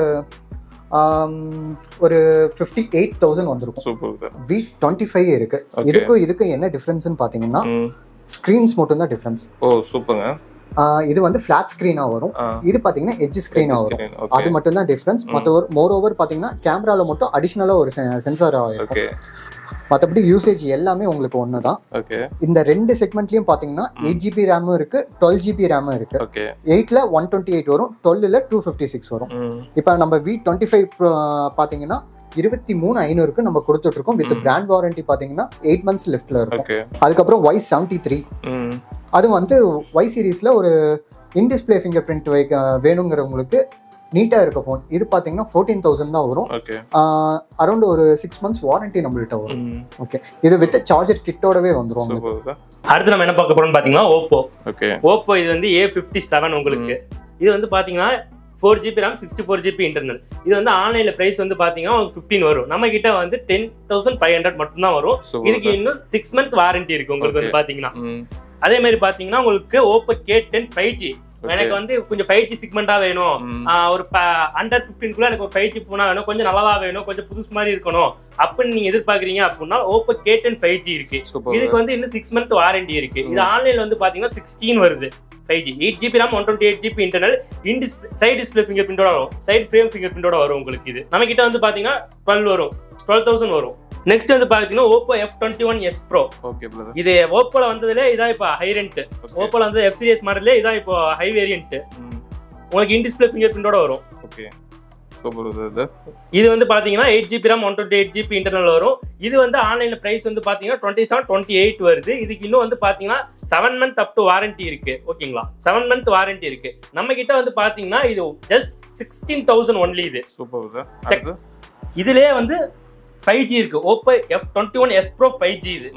ஒரு ஃபிஃப்டி எயிட் தௌசண்ட் வந்திருக்கும் super brother V twenty five இருக்கு Okay. இதுக்கும் இதுக்கும் என்ன டிஃப்ரென்ஸ்னு பார்த்தீங்கன்னா ம் ஸ்க்ரீன்ஸ் மட்டும் தான் டிஃப்ரென்ஸ் ஓ சூப்பருங்க இது வந்து ஃபிளாட் ஸ்க்ரீனாக வரும் ஆ இது பார்த்தீங்கன்னா எட்ஜ் ஸ்க்ரீனாக வரும் screen, அது ஓகே மட்டும் தான் டிஃப்ரென்ஸ் ம். மற்ற ஒரு மோர் ஓவர் பார்த்தீங்கன்னா கேமராவில் மட்டும் அடிஷ்னலாக ஒரு சென்சார் ஆகிருக்கும் ஓகே மற்றபடி யூசேஜ் எல்லாமே உங்களுக்கு ஒன்று தான் ஓகே இந்த ரெண்டு செக்மெண்ட்லையும் பார்த்தீங்கன்னா ம். எயிட் ஜிபி ரேமும் இருக்கு டுவெல் ஜிபி ரேமும் இருக்கு ஓகே எயிட்டில் ஒன் டுவெண்ட்டி எயிட் வரும் டுவெல்லில் டூ ஃபிஃப்டி சிக்ஸ் வரும் ம் இப்போ நம்ம வி டுவெண்ட்டி ஃபைவ் பார்த்தீங்கன்னா இருபத்தி மூணு ஐநூறுக்கு நம்ம கொடுத்துட்டு இருக்கோம் வித் ம். பிராண்ட் வாரண்டி பார்த்தீங்கன்னா எயிட் மந்த்ஸ் லெஃப்ட்ல இருக்கும் ஓகே அதுக்கப்புறம் ஒய் செவன்ட்டி த்ரீ ம் அது வந்து ஒய் சீரீஸ்ல ஒரு இன்டிஸ்பிளே ஃபிங்கர் பிரிண்ட் வைக்க வேணுங்கிறவங்களுக்கு நீட்டாக இருக்க ஃபோன் இது பார்த்தீங்கன்னா ஃபோர்டீன் தௌசண்ட் தான் வரும் ஓகே அரௌண்ட் ஒரு சிக்ஸ் மந்த்ஸ் வாரண்டி நம்மள்ட்ட வரும் ம் ஓகே இது வித் சார்ஜர் கிட்டோடவே வந்துரும் உங்களுக்கு சூப்பர் பிரதர் அடுத்து நம்ம என்ன பார்க்க போறோம்னு பாத்தீங்கன்னா ஓப்போ ஓகே ஓப்போ இது வந்து ஏ ஃபிஃப்டி செவன் உங்களுக்கு இது வந்து பாத்தீங்கன்னா four GB RAM sixty four GB internal இது வந்து ஆன்லைன்ல பிரைஸ் வந்து பாத்தீங்கன்னா உங்களுக்கு ஃபிஃப்டீன் வரும் நம்ம கிட்ட வந்து டென் தௌசண்ட் ஃபைவ் ஹண்ட்ரட் மட்டும் தான் வரும் இதுக்கு சூப்பர் இன்னும் சிக்ஸ் மந்த் வாரண்டி இருக்கு உங்களுக்கு வந்து Okay. பாத்தீங்கன்னா ம் அதே மாதிரி பாத்தீங்கன்னா உங்களுக்கு Oppo K ten five G Okay. எனக்கு வந்து கொஞ்சம் ஃபைவ் ஜி சிக்மெண்டா வேணும் ம் ஆஹ் ஒரு அண்டர் குள்ள எனக்கு ஒரு ஃபைவ் ஜி ஃபோனா வேணும் கொஞ்சம் நல்லதா வேணும் கொஞ்சம் புதுசு மாதிரி இருக்கணும் அப்படின்னு நீங்க எதிர்பார்க்கறீங்க அப்படின்னா Oppo K ten five G இருக்கு சூப்பர் இதுக்கு வந்து இன்னும் சிக்ஸ் மந்த் வாரண்டி இருக்கு இது ம். ஆன்லைன்ல வந்து பாத்தீங்கன்னா சிக்ஸ்டீன் வருது five G eight GB RAM one twenty eight GB internal inside display finger பிரிண்டோட வரும் சைட் ஃப்ரேம் ஃபிங்கர் பிரிண்டோட வரும் உங்களுக்கு இது நம்ம கிட்ட வந்து பாத்தீங்கன்னா டுவெல் வரும் டுவெல் தௌசண்ட் வரும் நெக்ஸ்ட் வந்து பாத்தீங்கன்னா Oppo F twenty one S pro okay brother இது ஓப்போல வந்ததுல இதான் இப்போ ஹை ரெண்ட் ஓப்போல வந்து எஃப் சீரியஸ் மாடல்ல இதான் இப்போ ஹை வேரியன்ட் ம் உங்களுக்கு இன் டிஸ்பிளே ஃபிங்கர் பிரிண்டோட வரும் ஓகே சூப்பர் பிரதர் இது வந்து பாத்தீங்கன்னா eight GB RAM one twenty eight GB internal வரும் இது வந்து ஆன்லைன்ல பிரைஸ் வந்து பாத்தீங்கன்னா டுவெண்ட்டி செவன் டுவெண்ட்டி எயிட் வருது இதுக்கு இன்னும் வந்து பாத்தீங்கன்னா seven month up to warranty இருக்கு ஓகேங்களா செவன் மந்த் வாரண்டி இருக்கு நம்ம கிட்ட வந்து பாத்தீங்கன்னா இது ஜஸ்ட் சிக்ஸ்டீன் தௌசண்ட் ஒன்லி இது சூப்பர் பிரதர் Sec- அடுத்து இதுலயே வந்து ஃபைவ் ஜி இருக்கு Oppo F twenty one S pro five G இது ம்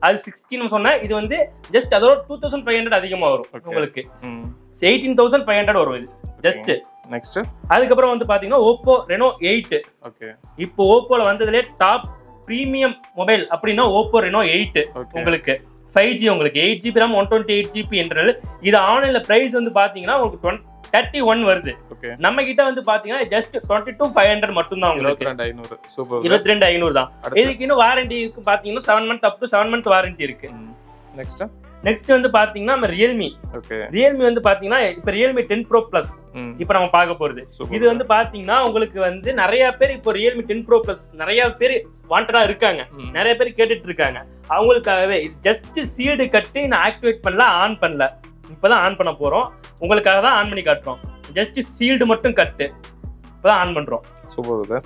அது சிக்ஸ்டீன் சொன்னேன் இது வந்து ஜஸ்ட் அதோட டூ தௌசண்ட் ஃபைவ் ஹண்ட்ரட் அதிகமா வரும் Okay. உங்களுக்கு எயிட்டீன் தௌசண்ட் ஃபைவ் ஹண்ட்ரட் வரும் இது ஜஸ்ட் நெக்ஸ்ட் அதுக்கப்புறம் வந்து பாத்தீங்கன்னா ஓப்போ ரெனோ எயிட் ஓகே இப்போ ஓப்போல வந்ததுலே டாப் ப்ரீமியம் மொபைல் அப்படின்னா ஓப்போ ரெனோ எயிட் ஓகே உங்களுக்கு ஃபைவ் ஜி உங்களுக்கு eight GB RAM one twenty eight GB என்றது இது ஆன்லைன்ல பிரைஸ் வந்து பாத்தீங்கன்னா உங்களுக்கு டுவெண்ட் தேர்ட்டி ஒன் வருது ஓகே நம்ம கிட்ட வந்து பாத்தீங்கன்னா just twenty two five hundred மட்டும் தான் உங்களுக்கு இருபத்தி ரெண்டு ஐநூறு சூப்பர் இருபத்தி ரெண்டு ஐநூறு தான் அடுத்து இதுக்கு இன்னும் வாரண்டி இருக்கு பாத்தீங்கன்னா seven month up to seven month warranty இருக்கு நெக்ஸ்ட் நெக்ஸ்ட் வந்து பாத்தீங்கன்னா நம்ம ரியல்மி ஓகே ரியல்மி வந்து பாத்தீங்கன்னா இப்ப ரியல்மி டென் ப்ரோ பிளஸ் இப்ப நம்ம பார்க்க போறது இது வந்து பாத்தீங்கன்னா உங்களுக்கு வந்து நிறைய பேர் இப்போ ரியல்மி டென் ப்ரோ பிளஸ் நிறைய பேர் வாண்டடா இருக்காங்க நிறைய பேர் கேட்டுட்டு இருக்காங்க அவங்களுக்காகவே ஜஸ்ட் சீடு கட்டி நான் ஆக்டிவேட் பண்ணல ஆன் பண்ணல இப்பதான் ஆன் பண்ண போறோம் உங்களுக்காக தான் ஆன் பண்ணி காட்டுறோம் ஜஸ்ட் சீல்டு மட்டும் கட்டு இப்பதான் ஆன் பண்றோம் சூப்பர் இது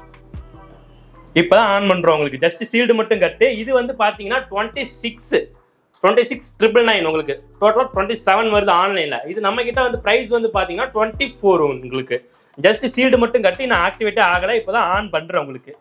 இப்பதான் ஆன் பண்றோம் உங்களுக்கு ஜஸ்ட் சீல்டு மட்டும் கட்டு இது வந்து பாத்தீங்கன்னா twenty six twenty six triple nine உங்களுக்கு டோட்டலாக டுவெண்ட்டி செவன் வருது ஆன்லைன்ல இது நம்ம கிட்ட வந்து பிரைஸ் வந்து பாத்தீங்கன்னா டுவெண்ட்டி ஃபோர் உங்களுக்கு ஜஸ்ட் சீல்டு மட்டும் கட்டி நான் ஆக்டிவேட்டே ஆகலை இப்போதான் ஆன் பண்றேன் உங்களுக்கு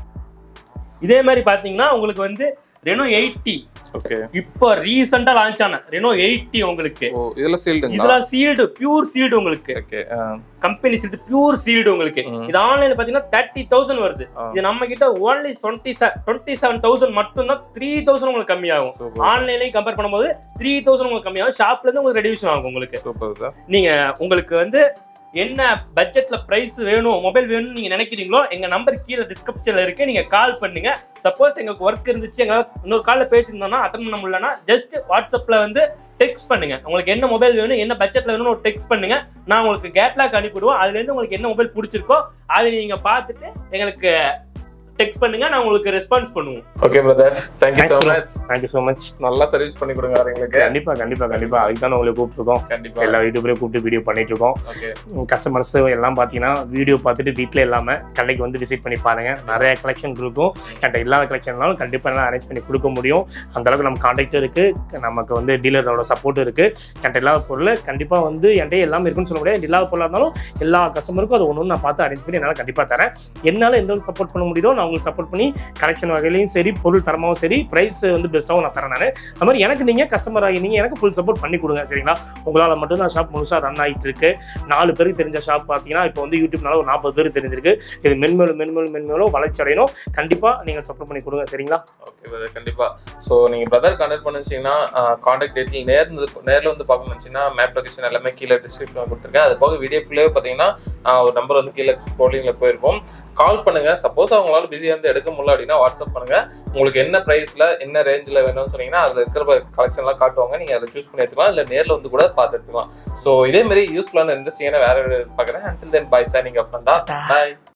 இதே மாதிரி பாத்தீங்கன்னா உங்களுக்கு வந்து ரெனோ எயிட்டி ஓகே இப்போ ரீசெண்டா லான்ச் ஆன ரெனோ எயிட்டி உங்களுக்கு ஓ இதுல சீல்டுங்களா இதெல்லாம் சீல்டு பியூர் சீல்டு உங்களுக்கு okay company sealed pure sealed உங்களுக்கு ம். இது ஆன்லைன்ல பாத்தீங்கன்னா தேர்ட்டி தௌசண்ட் வருது ஆ. இது நம்ம கிட்ட only twenty twenty seven thousand மட்டும் தான் த்ரீ தௌசண்ட் உங்களுக்கு கம்மியாகும் சூப்பர் ஆன்லைன்லயும் கம்பேர் பண்ணும்போது த்ரீ தௌசண்ட் உங்களுக்கு கம்மியாகும் ஷாப்ல இருந்து உங்களுக்கு ரெடியூஷன் ஆகும் உங்களுக்கு சூப்பர் இது நீங்க உங்களுக்கு வந்து என்ன பட்ஜெட்ல பிரைஸ் வேணும் மொபைல் வேணும்னு நீங்க நினைக்கிறீங்களோ எங்க நம்பர் கீழே டிஸ்கிரிப்ஷன்ல இருக்கு நீங்க கால் பண்ணுங்க சப்போஸ் எங்களுக்கு ஒர்க் இருந்துச்சு எங்களால் இன்னொரு கால்ல பேசியிருந்தோம்னா அட்டன் பண்ண முடியலன்னா ஜஸ்ட் வாட்ஸ்அப்ல வந்து டெக்ஸ்ட் பண்ணுங்க உங்களுக்கு என்ன மொபைல் வேணும் என்ன பட்ஜெட்ல வேணும்னு ஒரு டெக்ஸ்ட் பண்ணுங்க நான் உங்களுக்கு கேட்லாக் அனுப்பிடுவோம் அதுல இருந்து உங்களுக்கு என்ன மொபைல் பிடிச்சிருக்கோ அதை நீங்க பார்த்துட்டு எங்களுக்கு டெக்ஸ்ட் பண்ணுங்க நான் உங்களுக்கு ரெஸ்பான்ஸ் பண்ணுவோம் okay brother thank you Thanks so bro. Much thank you so much நல்லா சர்வீஸ் பண்ணி கொடுங்க எங்களுக்கு கண்டிப்பா கண்டிப்பா கண்டிப்பா அதுக்கு தான் உங்களை கூப்பிட்டுருக்கோம் கண்டிப்பா எல்லா யூடியூப்லயும் கூப்பிட்டு வீடியோ பண்ணிட்டு இருக்கோம் ஓகே கஸ்டமர்ஸ் எல்லாம் பார்த்தீங்கன்னா வீடியோ பார்த்துட்டு வீட்டில் இல்லாமல் கடைக்கு வந்து விசிட் பண்ணி பாருங்க நிறைய கலெக்ஷன் இருக்கும் என்கிட்ட இல்லாத கலெக்ஷன்னாலும் கண்டிப்பாக எல்லாம் அரேஞ்ச் பண்ணி கொடுக்க முடியும் அந்த அளவுக்கு நம்ம கான்டாக்ட் இருக்கு நமக்கு வந்து டீலரோட சப்போர்ட் இருக்கு என்கிட்ட இல்லாத பொருள் கண்டிப்பாக வந்து என்கிட்ட எல்லாமே இருக்குன்னு சொல்ல முடியாது இல்லாத பொருளாக இருந்தாலும் எல்லா கஸ்டமருக்கும் அது ஒன்று ஒன்று நான் பார்த்து அரேஞ்ச் பண்ணி என்னால் கண்டிப்பாக தரேன் என்னால் எந்த அளவுக்கு சப்போர்ட் பண்ண முடியுதோ நான் உங்களுக்கு சப்போர்ட் பண்ணி கலெக்ஷன் வகையிலையும் சரி பொருள் தரமாகவும் சரி ப்ரைஸ் வந்து பெஸ்ட்டாகவும் நான் தரேன் நான் அது மாதிரி எனக்கு நீங்கள் கஸ்டமர் ஆகி நீங்கள் எனக்கு ஃபுல் சப்போர்ட் பண்ணி கொடுங்க சரிங்களா உங்களால் மட்டும் தான் ஷாப் முழுசாக ரன் ஆகிட்டு இருக்கு நாலு பேருக்கு தெரிஞ்ச ஷாப் பார்த்தீங்கன்னா இப்போ வந்து யூடியூப்னால ஒரு நாற்பது பேருக்கு தெரிஞ்சிருக்கு இது மென்மேலும் மென்மேலும் மென்மேலும் வளர்ச்சி அடையணும் கண்டிப்பாக நீங்கள் சப்போர்ட் பண்ணி கொடுங்க சரிங்களா ஓகே பிரதர் கண்டிப்பா ஸோ நீங்க பிரதர் கான்டாக்ட் பண்ணுச்சீங்கன்னா கான்டாக்ட் டேட்டில் நேர்ந்து நேரில் வந்து பார்க்கணும் நினச்சிங்கன்னா மேப் லொகேஷன் எல்லாமே கீழே டிஸ்கிரிப்ஷனில் கொடுத்துருக்கேன் அது போக வீடியோ ஃபுல்லே பார்த்தீங்கன்னா ஆஹ் ஒரு நம்பர் வந்து கீழே ஸ்க்ரோலிங்கில் போயிருக்கும் கால் பண்ணுங்க சப்போஸ் அவங்களால பிஸியாக இருந்து எடுக்க முடியல அப்படின்னா வாட்ஸ்அப் பண்ணுங்க உங்களுக்கு என்ன ப்ரைஸ்ல என்ன ரேஞ்சில் வேணும்னு சொன்னீங்கன்னா அதில் இருக்கிற கலெக்ஷன்லாம் காட்டுவாங்க நீங்க அதை சூஸ் பண்ணி எடுத்துக்கலாம் இல்லை நேரில் வந்து கூட பார்த்து எடுத்துக்கலாம் ஸோ இதே மாதிரி யூஸ்ஃபுல்லான இன்ட்ரெஸ்டிங்கான வேற பார்க்குறேன் until then bye signing off பாய்